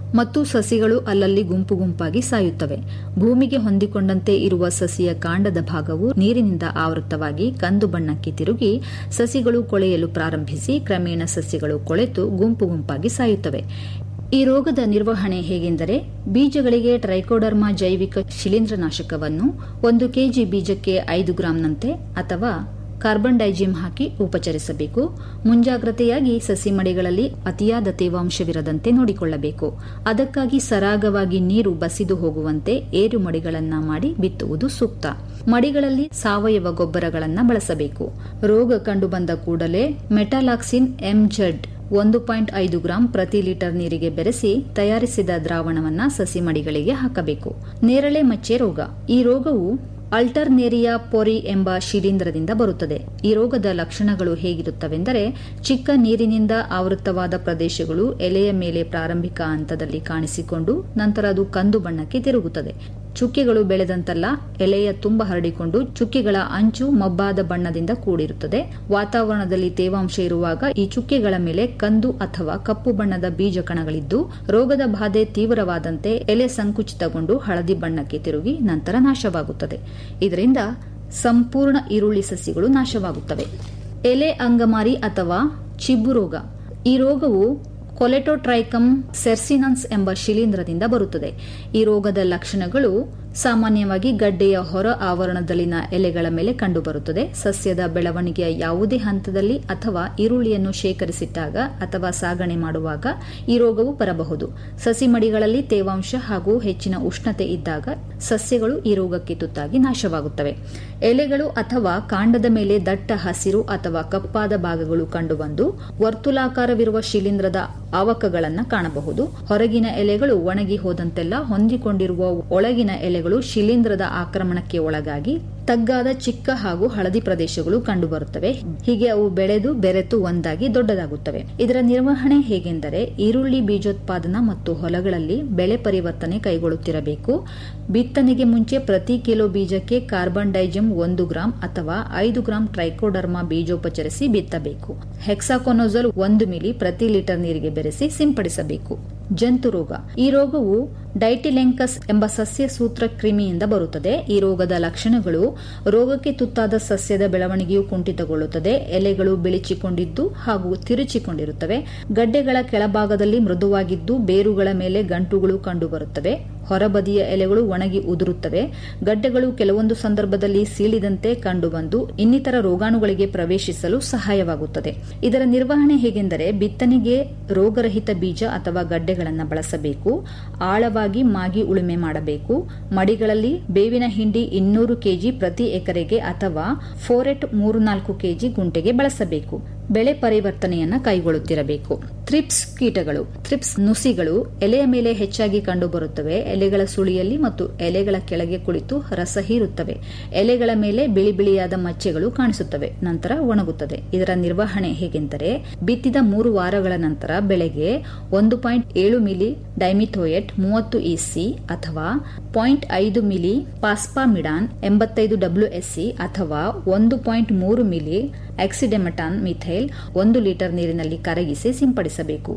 ಮತ್ತು ಸಸಿಗಳು ಅಲ್ಲಲ್ಲಿ ಗುಂಪು ಗುಂಪಾಗಿ ಸಾಯುತ್ತವೆ ಭೂಮಿಗೆ ಹೊಂದಿಕೊಂಡಂತೆ ಇರುವ ಸಸಿಯ ಕಾಂಡದ ಭಾಗವು ನೀರಿನಿಂದ ಆವೃತವಾಗಿ ಕಂದು ಬಣ್ಣಕ್ಕೆ ತಿರುಗಿ ಸಸಿಗಳು ಕೊಳೆಯಲು ಪ್ರಾರಂಭಿಸಿ ಕ್ರಮೇಣ ಸಸ್ಯಗಳು ಕೊಳೆತು ಗುಂಪು ಗುಂಪಾಗಿ ಸಾಯುತ್ತವೆ ಈ ರೋಗದ ನಿರ್ವಹಣೆ ಹೇಗೆಂದರೆ ಬೀಜಗಳಿಗೆ ಟ್ರೈಕೋಡರ್ಮಾ ಜೈವಿಕ ಶಿಲೀಂಧ್ರನಾಶಕವನ್ನು ಒಂದು ಕೆಜಿ ಬೀಜಕ್ಕೆ ಐದು ಗ್ರಾಂನಂತೆ ಅಥವಾ ಕಾರ್ಬನ್ ಡೈಜಿಮ್ ಹಾಕಿ ಉಪಚರಿಸಬೇಕು ಮುಂಜಾಗ್ರತೆಯಾಗಿ ಸಸಿ ಮಡಿಗಳಲ್ಲಿ ಅತಿಯಾದ ತೇವಾಂಶವಿರದಂತೆ ನೋಡಿಕೊಳ್ಳಬೇಕು ಅದಕ್ಕಾಗಿ ಸರಾಗವಾಗಿ ನೀರು ಬಸಿದು ಹೋಗುವಂತೆ ಏರು ಮಡಿಗಳನ್ನ ಮಾಡಿ ಬಿತ್ತುವುದು ಸೂಕ್ತ ಮಡಿಗಳಲ್ಲಿ ಸಾವಯವ ಗೊಬ್ಬರಗಳನ್ನು ಬಳಸಬೇಕು ರೋಗ ಕಂಡುಬಂದ ಕೂಡಲೇ ಮೆಟಾಲಾಕ್ಸಿನ್ ಎಂಜೆಡ್ ಒಂದು ಪಾಯಿಂಟ್ ಐದು ಗ್ರಾಂ ಪ್ರತಿ ಲೀಟರ್ ನೀರಿಗೆ ಬೆರೆಸಿ ತಯಾರಿಸಿದ ದ್ರಾವಣವನ್ನ ಸಸಿ ಮಡಿಗಳಿಗೆ ಹಾಕಬೇಕು ನೇರಳೆ ಮಚ್ಚೆ ರೋಗ ಈ ರೋಗವು ಅಲ್ಟರ್ನೇರಿಯಾ ಪೊರಿ ಎಂಬ ಶಿಲೀಂಧ್ರದಿಂದ ಬರುತ್ತದೆ ಈ ರೋಗದ ಲಕ್ಷಣಗಳು ಹೇಗಿರುತ್ತವೆಂದರೆ ಚಿಕ್ಕ ನೀರಿನಿಂದ ಆವೃತವಾದ ಪ್ರದೇಶಗಳು ಎಲೆಯ ಮೇಲೆ ಪ್ರಾರಂಭಿಕ ಹಂತದಲ್ಲಿ ಕಾಣಿಸಿಕೊಂಡು ನಂತರ ಅದು ಕಂದು ಬಣ್ಣಕ್ಕೆ ತಿರುಗುತ್ತದೆ ಚುಕ್ಕೆಗಳು ಬೆಳೆದಂತಲ್ಲ ಎಲೆಯ ತುಂಬ ಹರಡಿಕೊಂಡು ಚುಕ್ಕೆಗಳ ಅಂಚು ಮಬ್ಬಾದ ಬಣ್ಣದಿಂದ ಕೂಡಿರುತ್ತದೆ ವಾತಾವರಣದಲ್ಲಿ ತೇವಾಂಶ ಇರುವಾಗ ಈ ಚುಕ್ಕೆಗಳ ಮೇಲೆ ಕಂದು ಅಥವಾ ಕಪ್ಪು ಬಣ್ಣದ ಬೀಜ ಕಣಗಳಿದ್ದು ರೋಗದ ಬಾಧೆ ತೀವ್ರವಾದಂತೆ ಎಲೆ ಸಂಕುಚಿತಗೊಂಡು ಹಳದಿ ಬಣ್ಣಕ್ಕೆ ತಿರುಗಿ ನಂತರ ನಾಶವಾಗುತ್ತದೆ ಇದರಿಂದ ಸಂಪೂರ್ಣ ಈರುಳ್ಳಿ ಸಸಿಗಳು ನಾಶವಾಗುತ್ತವೆ ಎಲೆ ಅಂಗಮಾರಿ ಅಥವಾ ಚಿಬ್ಬು ರೋಗ ಈ ರೋಗವು ಕೊಲೆಟೋಟ್ರೈಕಮ್ ಸೆರ್ಸಿನನ್ಸ್ ಎಂಬ ಶಿಲೀಂಧ್ರದಿಂದ ಬರುತ್ತದೆ ಈ ರೋಗದ ಲಕ್ಷಣಗಳು ಸಾಮಾನ್ಯವಾಗಿ ಗಡ್ಡೆಯ ಹೊರ ಆವರಣದಲ್ಲಿನ ಎಲೆಗಳ ಮೇಲೆ ಕಂಡುಬರುತ್ತದೆ ಸಸ್ಯದ ಬೆಳವಣಿಗೆಯ ಯಾವುದೇ ಹಂತದಲ್ಲಿ ಅಥವಾ ಈರುಳ್ಳಿಯನ್ನು ಶೇಖರಿಸಿಟ್ಟಾಗ ಅಥವಾ ಸಾಗಣೆ ಮಾಡುವಾಗ ಈ ರೋಗವು ಬರಬಹುದು ಸಸಿ ಮಡಿಗಳಲ್ಲಿ ತೇವಾಂಶ ಹಾಗೂ ಹೆಚ್ಚಿನ ಉಷ್ಣತೆ ಇದ್ದಾಗ ಸಸ್ಯಗಳು ಈ ರೋಗಕ್ಕೆ ತುತ್ತಾಗಿ ನಾಶವಾಗುತ್ತವೆ ಎಲೆಗಳು ಅಥವಾ ಕಾಂಡದ ಮೇಲೆ ದಟ್ಟ ಹಸಿರು ಅಥವಾ ಕಪ್ಪಾದ ಭಾಗಗಳು ಕಂಡುಬಂದು ವರ್ತುಲಾಕಾರವಿರುವ ಶಿಲೀಂಧ್ರದ ಆವಕಗಳನ್ನು ಕಾಣಬಹುದು ಹೊರಗಿನ ಎಲೆಗಳು ಒಣಗಿ ಹೋದಂತೆಲ್ಲ ಹೊಂದಿಕೊಂಡಿರುವ ಒಳಗಿನ ಎಲೆಗಳು ಶಿಲೀಂಧ್ರದ ಆಕ್ರಮಣಕ್ಕೆ ಒಳಗಾಗಿ ತಗ್ಗಾದ ಚಿಕ್ಕ ಹಾಗೂ ಹಳದಿ ಪ್ರದೇಶಗಳು ಕಂಡುಬರುತ್ತವೆ ಹೀಗೆ ಅವು ಬೆಳೆದು ಬೆರೆತು ಒಂದಾಗಿ ದೊಡ್ಡದಾಗುತ್ತವೆ ಇದರ ನಿರ್ವಹಣೆ ಹೇಗೆಂದರೆ ಈರುಳ್ಳಿ ಬೀಜೋತ್ಪಾದನಾ ಮತ್ತು ಹೊಲಗಳಲ್ಲಿ ಬೆಳೆ ಪರಿವರ್ತನೆ ಕೈಗೊಳ್ಳುತ್ತಿರಬೇಕು ಬಿತ್ತನೆಗೆ ಮುಂಚೆ ಪ್ರತಿ ಕಿಲೋ ಬೀಜಕ್ಕೆ ಕಾರ್ಬನ್ ಡೈಜಮ್ ಒಂದು ಗ್ರಾಂ ಅಥವಾ ಐದು ಗ್ರಾಂ ಟ್ರೈಕೋಡರ್ಮಾ ಬೀಜೋಪಚರಿಸಿ ಬಿತ್ತಬೇಕು ಹೆಕ್ಸಾಕೊನೋಜಲ್ ಒಂದು ಮಿಲಿ ಪ್ರತಿ ಲೀಟರ್ ನೀರಿಗೆ ಬೆರೆಸಿ ಸಿಂಪಡಿಸಬೇಕು ಜಂತು ರೋಗ ಈ ರೋಗವು ಡೈಟಿಲೆಂಕಸ್ ಎಂಬ ಸಸ್ಯ ಸೂತ್ರ ಕ್ರಿಮಿಯಿಂದ ಬರುತ್ತದೆ ಈ ರೋಗದ ಲಕ್ಷಣಗಳು ರೋಗಕ್ಕೆ ತುತ್ತಾದ ಸಸ್ಯದ ಬೆಳವಣಿಗೆಯು ಕುಂಠಿತಗೊಳ್ಳುತ್ತದೆ ಎಲೆಗಳು ಬಿಳಿಚಿಕೊಂಡಿದ್ದು ಹಾಗೂ ತಿರುಚಿಕೊಂಡಿರುತ್ತವೆ ಗಡ್ಡೆಗಳ ಕೆಳಭಾಗದಲ್ಲಿ ಮೃದುವಾಗಿದ್ದು ಬೇರುಗಳ ಮೇಲೆ ಗಂಟುಗಳು ಕಂಡುಬರುತ್ತವೆ ಹೊರಬದಿಯ ಎಲೆಗಳು ಒಣಗಿ ಉದುರುತ್ತವೆ ಗಡ್ಡೆಗಳು ಕೆಲವೊಂದು ಸಂದರ್ಭದಲ್ಲಿ ಸೀಳಿದಂತೆ ಕಂಡುಬಂದು ಇನ್ನಿತರ ರೋಗಾಣುಗಳಿಗೆ ಪ್ರವೇಶಿಸಲು ಸಹಾಯವಾಗುತ್ತದೆ ಇದರ ನಿರ್ವಹಣೆ ಹೇಗೆಂದರೆ ಬಿತ್ತನೆಗೆ ರೋಗರಹಿತ ಬೀಜ ಅಥವಾ ಗಡ್ಡೆಗಳನ್ನು ಬಳಸಬೇಕು ಆಳವಾಗಿ ಮಾಗಿ ಉಳುಮೆ ಮಾಡಬೇಕು ಮಡಿಗಳಲ್ಲಿ ಬೇವಿನ ಹಿಂಡಿ ಇನ್ನೂರು ಕೆಜಿ ಪ್ರತಿ ಎಕರೆಗೆ ಅಥವಾ ಫೋರೆಟ್ ಮೂರು ನಾಲ್ಕು ಕೆಜಿ ಗುಂಟೆಗೆ ಬಳಸಬೇಕು ಬೆಳೆ ಪರಿವರ್ತನೆಯನ್ನ ಕೈಗೊಳ್ಳುತ್ತಿರಬೇಕು ಥ್ರಿಪ್ಸ್ ಕೀಟಗಳು ಥ್ರಿಪ್ಸ್ ನುಸಿಗಳು ಎಲೆಯ ಮೇಲೆ ಹೆಚ್ಚಾಗಿ ಕಂಡುಬರುತ್ತವೆ ಎಲೆಗಳ ಸುಳಿಯಲ್ಲಿ ಮತ್ತು ಎಲೆಗಳ ಕೆಳಗೆ ಕುಳಿತು ರಸ ಹೀರುತ್ತವೆ ಎಲೆಗಳ ಮೇಲೆ ಬಿಳಿ ಬಿಳಿಯಾದ ಮಚ್ಚೆಗಳು ಕಾಣಿಸುತ್ತವೆ ನಂತರ ಒಣಗುತ್ತದೆ ಇದರ ನಿರ್ವಹಣೆ ಹೇಗೆಂದರೆ ಬಿತ್ತಿದ ಮೂರು ವಾರಗಳ ನಂತರ ಬೆಳೆಗೆ ಒಂದು ಪಾಯಿಂಟ್ ಏಳು ಮಿಲಿ ಡೈಮಿಥೋಯೆಟ್ ಮೂವತ್ತು ಇಸಿ ಅಥವಾ ಪಾಯಿಂಟ್ ಐದು ಮಿಲಿ ಪಾಸ್ಪಾಮಿಡಾನ್ ಎಂಬತ್ತೈದು ಡಬ್ಲ್ಯೂಎಸ್ಸಿ ಅಥವಾ ಒಂದು ಪಾಯಿಂಟ್ ಮೂರು ಮಿಲಿ ಆಕ್ಸಿಡೆಮಟಾನ್ ಮಿಥೈಲ್ ಒಂದು ಲೀಟರ್ ನೀರಿನಲ್ಲಿ ಕರಗಿಸಿ ಸಿಂಪಡಿಸಬೇಕು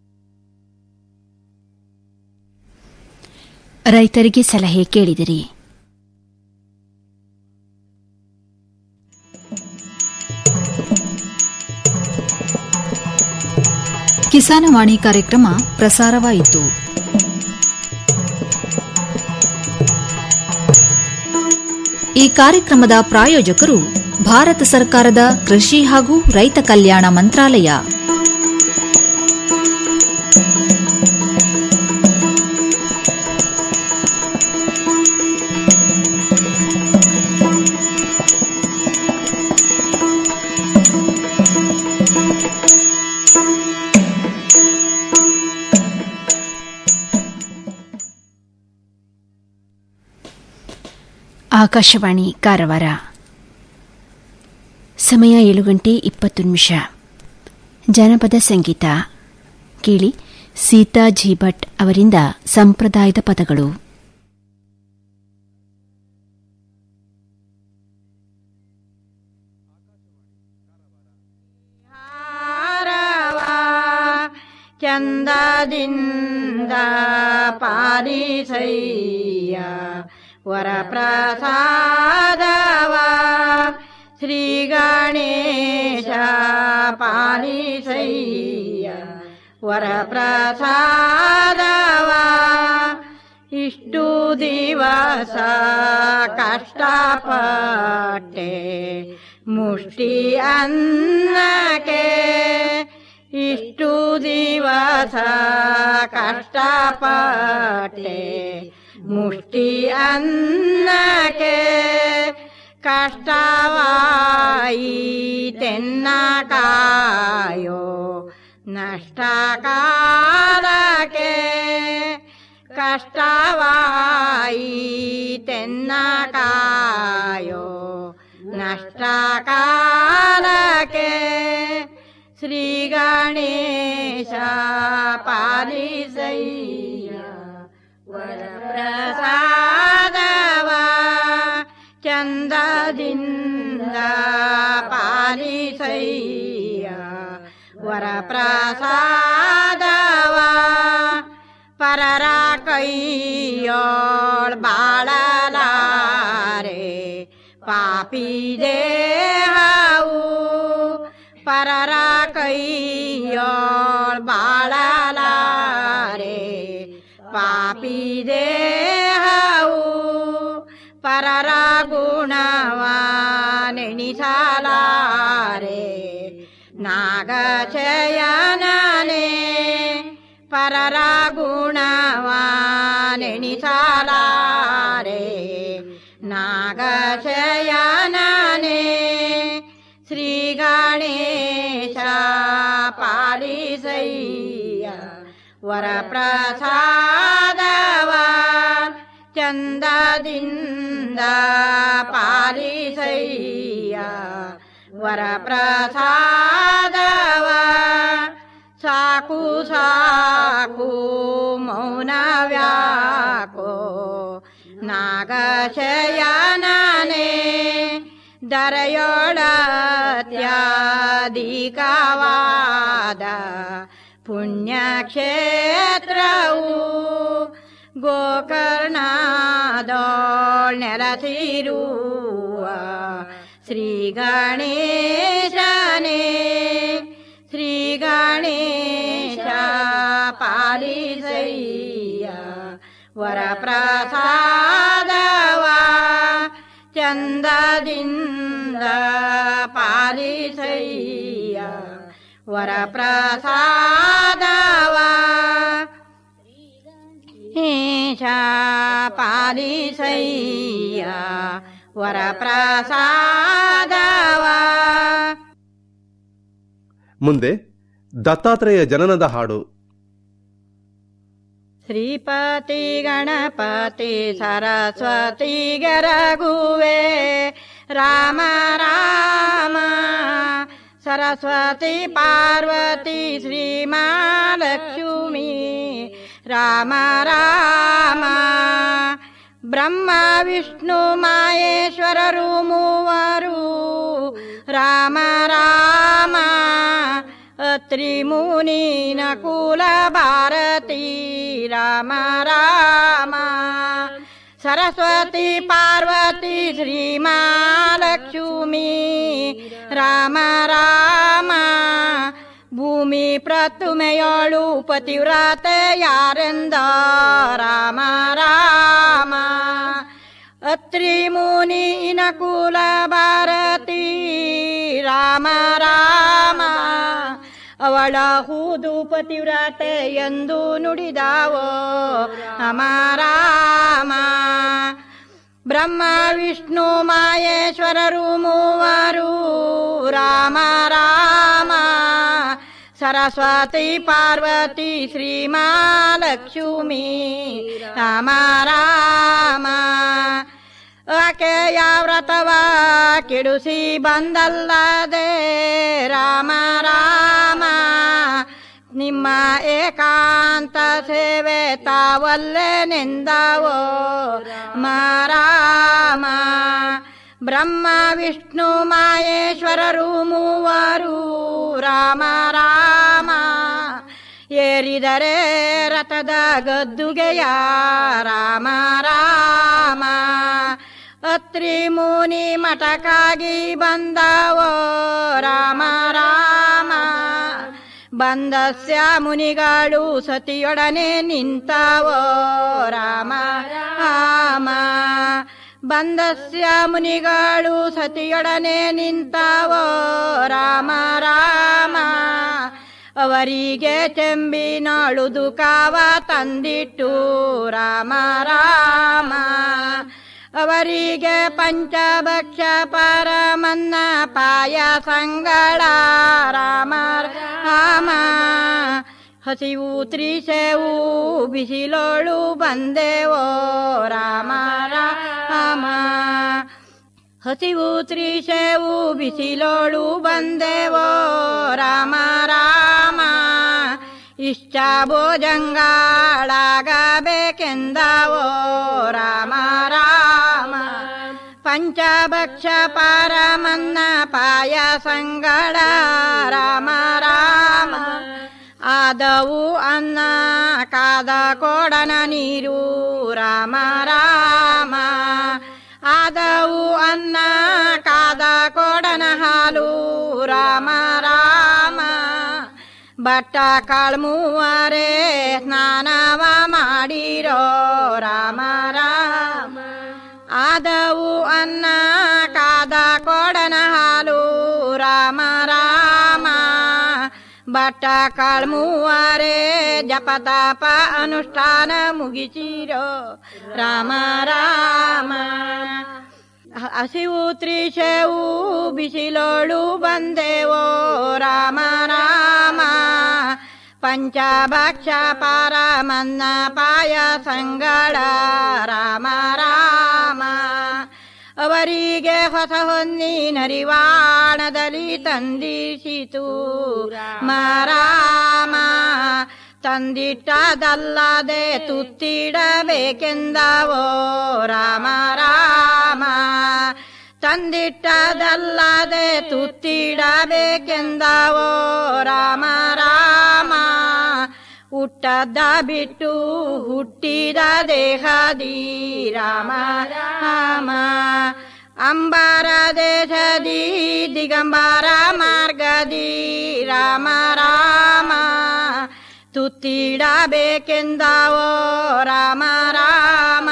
ರೈತರಿಗೆ ಸಲಹೆ ಕೇಳಿದಿರಿ ಕಿಸಾನವಾಣಿ ಕಾರ್ಯಕ್ರಮ ಪ್ರಸಾರವಾಯಿತು ಈ ಕಾರ್ಯಕ್ರಮದ ಪ್ರಾಯೋಜಕರು ಭಾರತ ಸರ್ಕಾರದ ಕೃಷಿ ಹಾಗೂ ರೈತ ಕಲ್ಯಾಣ ಮಂತ್ರಾಲಯ ಆಕಾಶವಾಣಿ ಕಾರವಾರ ಸಮಯ ಏಳು ಗಂಟೆ ಇಪ್ಪತ್ತು ನಿಮಿಷ ಜನಪದ ಸಂಗೀತ ಕೇಳಿ ಸೀತಾ ಜಿ ಭಟ್ ಅವರಿಂದ ಸಂಪ್ರದಾಯದ ಪದಗಳು ಚಂದದಿಂದ ಪಾಲಿಸಯ್ಯ ವರಪ್ರಸಾದವ ಶ್ರೀ ಗಣೇಶ ಪಾಲಿಸಯ್ಯ ವರಪ್ರಸಾದವ ಇಷ್ಟು ದಿವಸ ಕಷ್ಟಪಟ್ಟೆ ಮುಷ್ಟಿ ಅನ್ನಕ್ಕೆ ಇಷ್ಟು ದಿವಸ ಕಷ್ಟಪಟ್ಟೆ ಮುಷ್ಟಿ ಅನ್ನಕ್ಕೆ ಕಷ್ಟವಾಯಿತೆನ್ನ ಕಾಯೋ ನಷ್ಟ ಕಾಲಕ್ಕೆ ಕಷ್ಟವಾಯಿತೆನ್ನ ಕಾಯೋ ನಷ್ಟ ಕಾಲಕ್ಕೆ ಶ್ರೀ ಗಣೇಶ ಪಾಲಿಸಯ್ಯ ಪ್ರಸಾದವ ಚಂದದಿಂದ ಪಾಲಿಸಯ್ಯ ವರಪ್ರಸಾದವ ಪರರ ಕೈಯೋಳ್ ಬಾಳಲಾರೆ ಪಾಪಿ ದೇಹವು ಪರರ ಕೈಯೋಳ್ ಬಾಳಲಾರೆ ಪಾಪಿ ದೇಹವು ಪರರ ಗುಣವ ನೆಣಿಸಲಾರೆ ನಾಗಚಯನನೇ ಪರರ ಗುಣವ ನೆಣಿಸಲಾರೆ ನಾಗಶಯನನೇ ಶ್ರೀ ಗಣೇಶ ಪಾಲಿಸಯ್ಯ ವರಪ್ರಸಾದವ ಚಂದದಿಂದ ಪಾಲಿಸಯ್ಯ ವರಪ್ರಸಾದವ ಸಾಕು ಸಾಕು ಮೌನವ್ಯಾಕೋ ನಾಗಶಯನನೇ ದರೆಯೊಳತ್ಯಾಧಿಕವಾದ ಪುಣ್ಯಕ್ಷೇತ್ರವು ಗೋಕರ್ಣದೋಳ್ ನೆಲಸಿರುವ ಶ್ರೀ ಗಣೇಶನೇ ಶ್ರೀ ಗಣೇಶ ಪಾಲಿಸಯ್ಯ ವರಪ್ರಸಾದವ ಚಂದದಿಂದ ಪಾಲಿಸಯ್ಯ ವರಪ್ರಸಾದವ ಏಷ ಪಾಲಿಸಯ್ಯ ವರಪ್ರಸಾದವ ಮುಂದೆ ದತ್ತಾತ್ರೇಯ ಜನನದ ಹಾಡು ಶ್ರೀಪತಿ ಗಣಪತಿ ಸರಸ್ವತಿ ಗರಗುವೆ ರಾಮ ರಾಮ ಸರಸ್ವತಿ ಪಾರ್ವತಿ ಶ್ರೀಮಾಲಕ್ಷ್ಮಿ ರಾಮ ರಾಮ ಬ್ರಹ್ಮ ವಿಷ್ಣು ಮಾಯೇಶ್ವರರು ಮೂವರು ರಾಮ ರಾಮ ಅತ್ರಿ ಮುನಿ ನಕುಲ ಭಾರತಿ ರಾಮ ರಾಮ ಸರಸ್ವತಿ ಪಾರ್ವತಿ ಶ್ರೀಮಾಲಕ್ಷ್ಮಿ ರಾಮ ರಾಮ ಭೂಮಿ ಪ್ರತುಮೆಯೋಳು ಪತಿವ್ರತೆ ಯಾರೆಂದ ರಾಮ ರಾಮ ಅತ್ರಿ ಮುನಿ ನಕುಲ ಭಾರತಿ ರಾಮ ರಾಮ ಅವಳ ಹೂದು ಪತಿವ್ರತೆ ಎಂದು ನುಡಿದಾವೋ ಅಮರಾಮ ಬ್ರಹ್ಮ ವಿಷ್ಣು ಮಾಯೇಶ್ವರರು ಮೂವರು ರಾಮ ರಾಮ ಸರಸ್ವತಿ ಪಾರ್ವತಿ ಶ್ರೀಮಾಲಕ್ಷ್ಮಿ ರಾಮ ರಾಮ ಆಕೆಯ ವ್ರತವ ಕೆಡುಸಿ ಬಂದಲ್ಲದೆ ರಾಮ ರಾಮ ನಿಮ್ಮ ಏಕಾಂತ ಸೇವೆ ತಾವಲ್ಲೇ ನಿಂದವೋ ಮಾರಾಮ ಬ್ರಹ್ಮ ವಿಷ್ಣು ಮಾಯೇಶ್ವರರು ಮೂವರು ರಾಮ ರಾಮ ಏರಿ ಏರಿದರೆ ರಥದ ಗದ್ದುಗೆಯ ರಾಮ ರಾಮ ಅತ್ರಿ ಮುನಿ ಮಠಕ್ಕಾಗಿ ಬಂದವೋ ರಾಮ ರಾಮ ಬಂದಸ್ಯ ಮುನಿಗಳು ಸತಿಯೊಡನೆ ನಿಂತವೋ ರಾಮ ರಾಮ ಬಂದಸ್ಯ ಮುನಿಗಳು ಸತಿಯೊಡನೆ ನಿಂತವೋ ರಾಮ ರಾಮ ಅವರಿಗೆ ಚೆಂಬಿನೊಳುದು ಕಾವ ತಂದಿಟ್ಟು ರಾಮ ರಾಮ ಅವರಿಗೆ ಪಂಚಭಕ್ಷ ಪರಮನ್ನ ಪಾಯ ಸಂಗಳ ರಾಮ ರಾಮ ಹಸಿವು ತ್ರಿಸೆವು ಬಿಸಿಲೋಳು ಬಂದೆವೋ ರಾಮ ರಾಮ ಹಸಿವು ತ್ರಿಸೆವು ಬಿಸಿಲೋಳು ಬಂದೆವೋ ರಾಮ ರಾಮ ಇಷ್ಟ ಭೋಜಂಗಾಳಾಗಬೇಕೆಂದವೋ ರಾಮ ರಾಮ ಪಂಚಭಕ್ಷ ಪರಮನ್ನ ಪಾಯ ಸಂಗಳ ರಾಮ ರಾಮ ಆದವು ಅನ್ನ ಕಾದ ಕೋಡನ ನೀರು ರಾಮ ರಾಮ ಆದವು ಅನ್ನ ಕಾದ ಕೋಡನ ಹಾಲು ರಾಮ ರಾಮ ಬಟ್ಟ ಕಾಳ್ಮೂವರೆ ಸ್ನಾನವ ಮಾಡಿರೋ ರಾಮ ರಾಮ ಆದವು ಅನ್ನ ಕಾದ ಕೋಡನ ಹಾಲು ರಾಮ ರಾಮ ಬಟ್ಟ ಕಾಳ್ಮೂವರೆ ಜಪತಾಪ ಅನುಷ್ಠಾನ ಮುಗಿಸಿರೋ ರಾಮ ರಾಮ ಹಸಿವು ತ್ರಿಶವು ಬಿಸಿಲೋಳು ಬಂದೆವೋ ರಾಮ ರಾಮ ಪಂಚಭಕ್ಷ ಪರಮನ್ನ ಪಾಯ ಸಂಗಳ ರಾಮ ರಾಮ ಅವರಿಗೆ ಹೊಸ ಹೊನ್ನಿನರಿವಾಣದಲ್ಲಿ ತಂದಿಸಿತು ಮಾರಾಮ ತಂದಿಟ್ಟದಲ್ಲದೆ ತುತ್ತಿಡಬೇಕೆಂದವೋ ರಾಮ ರಾಮ ತಂದಿಟ್ಟದಲ್ಲದೆ ತುತ್ತಿಡಬೇಕೆಂದವೋ ರಾಮ ರಾಮ ಹುಟ್ಟದ ಬಿಟ್ಟು ಹುಟ್ಟಿದ ದೇಹದಿ ರಾಮ ರಾಮ ಅಂಬಾರ ದೇಶದಿ ದಿಗಂಬರ ಮಾರ್ಗದಿ ರಾಮ ರಾಮ ತುತ್ತಿಡಬೇಕೆಂದವೋ ರಾಮ ರಾಮ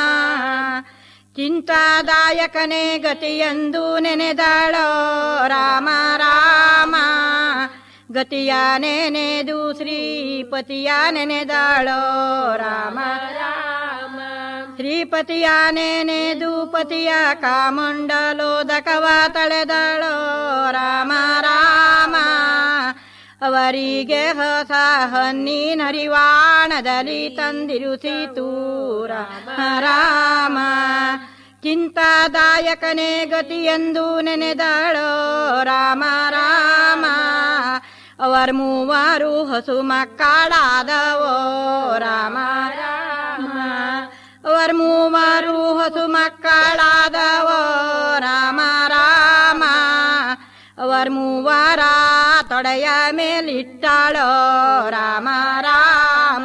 ಚಿಂತಾದಾಯಕನೇ ಗತಿಯೆಂದು ನೆನೆದಾಳೋ ರಾಮ ರಾಮ ಗತಿಯ ನೆನೆದು ಶ್ರೀಪತಿಯ ನೆನೆದಾಳೋ ರಾಮ ರಾಮ ಶ್ರೀಪತಿಯ ನೆನೆದು ಪತಿಯ ಕಾಮಂಡಲೋದಕವ ತಳೆದಾಳೋ ರಾಮ ರಾಮ ಅವರಿಗೆ ಹೊಸ ಹನ್ನಿನ ಹರಿವಾಣದಲ್ಲಿ ತಂದಿರುಸಿತು ರಾಮ ರಾಮ ಚಿಂತಾದಾಯಕನೇ ಗತಿಯೆಂದು ನೆನೆದಾಳೋ ರಾಮ ರಾಮ ಅವರ್ ಮೂವರು ಹಸು ಮಕ್ಕಳಾದವೋ ರಾಮ ರಾಮ ಅವರ್ ಮೂವರು ಹಸು ಮಕ್ಕಳಾದವೋ ರಾಮ ರಾಮ ಅವರ್ ಮೂವರ ತೊಡೆಯ ಮೇಲಿಟ್ಟಾಳೋ ರಾಮ ರಾಮ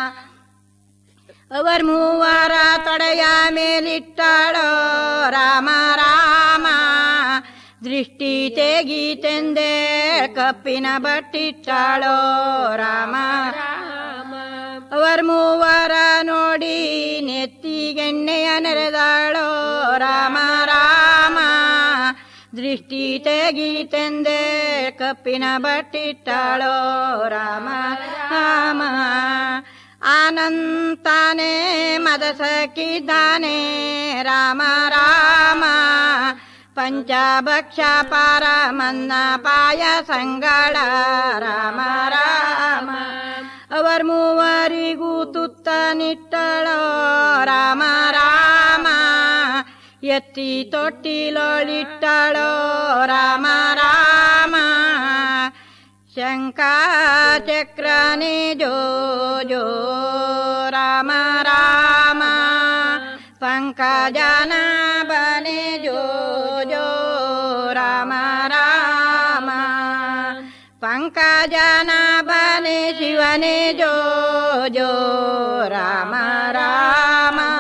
ಅವರ್ ಮೂವರ ತೊಡೆಯ ಮೇಲಿಟ್ಟಾಳೋ ರಾಮ ರಾಮ ದೃಷ್ಟಿ ತೆಗೀತೆಂದೇ ಕಪ್ಪಿನ ಬಟ್ಟಿಟ್ಟಾಳೋ ರಾಮ ರಾಮ ಅವರ್ ಮೂವರ ನೋಡಿ ನೆತ್ತಿಗೆಣ್ಣೆಯ ನೆರೆದಾಳೋ ರಾಮ ರಾಮ ದೃಷ್ಟಿ ತೆಗೀತೆಂದೇ ಕಪ್ಪಿನ ಬಟ್ಟಿಟ್ಟಾಳೋ ರಾಮ ರಾಮ ಆನಂತಾನೆ ಮದಸಕ್ಕಿದ್ದಾನೆ ರಾಮ ರಾಮ ಪಂಚಭಕ್ಷ ಪರಮನ್ನ ಪಾಯ ಸಂಗಳ ರಾಮ ರಾಮ ಅವರ್ ಮೂವರಿಗೂ ತುತ್ತ ನಿಟ್ಟಳೋ ರಾಮ ರಾಮ ಎತ್ತಿ ತೊಟ್ಟಿಲೊಳಿಟ್ಟಳೋ ರಾಮ ರಾಮ ಶಂಕಾ ಚಕ್ರನೆ ಜೋ ಜೋ ರಾಮ ರಾಮ ಪಂಕಜನ ಬನೆ ಜೋ ಜೋ ರಾಮ ರಾಮ ಪಂಕಜನ ಬನೆ ಶಿವನೇ ಜೋ ಜೋ ರಾಮ ರಾಮ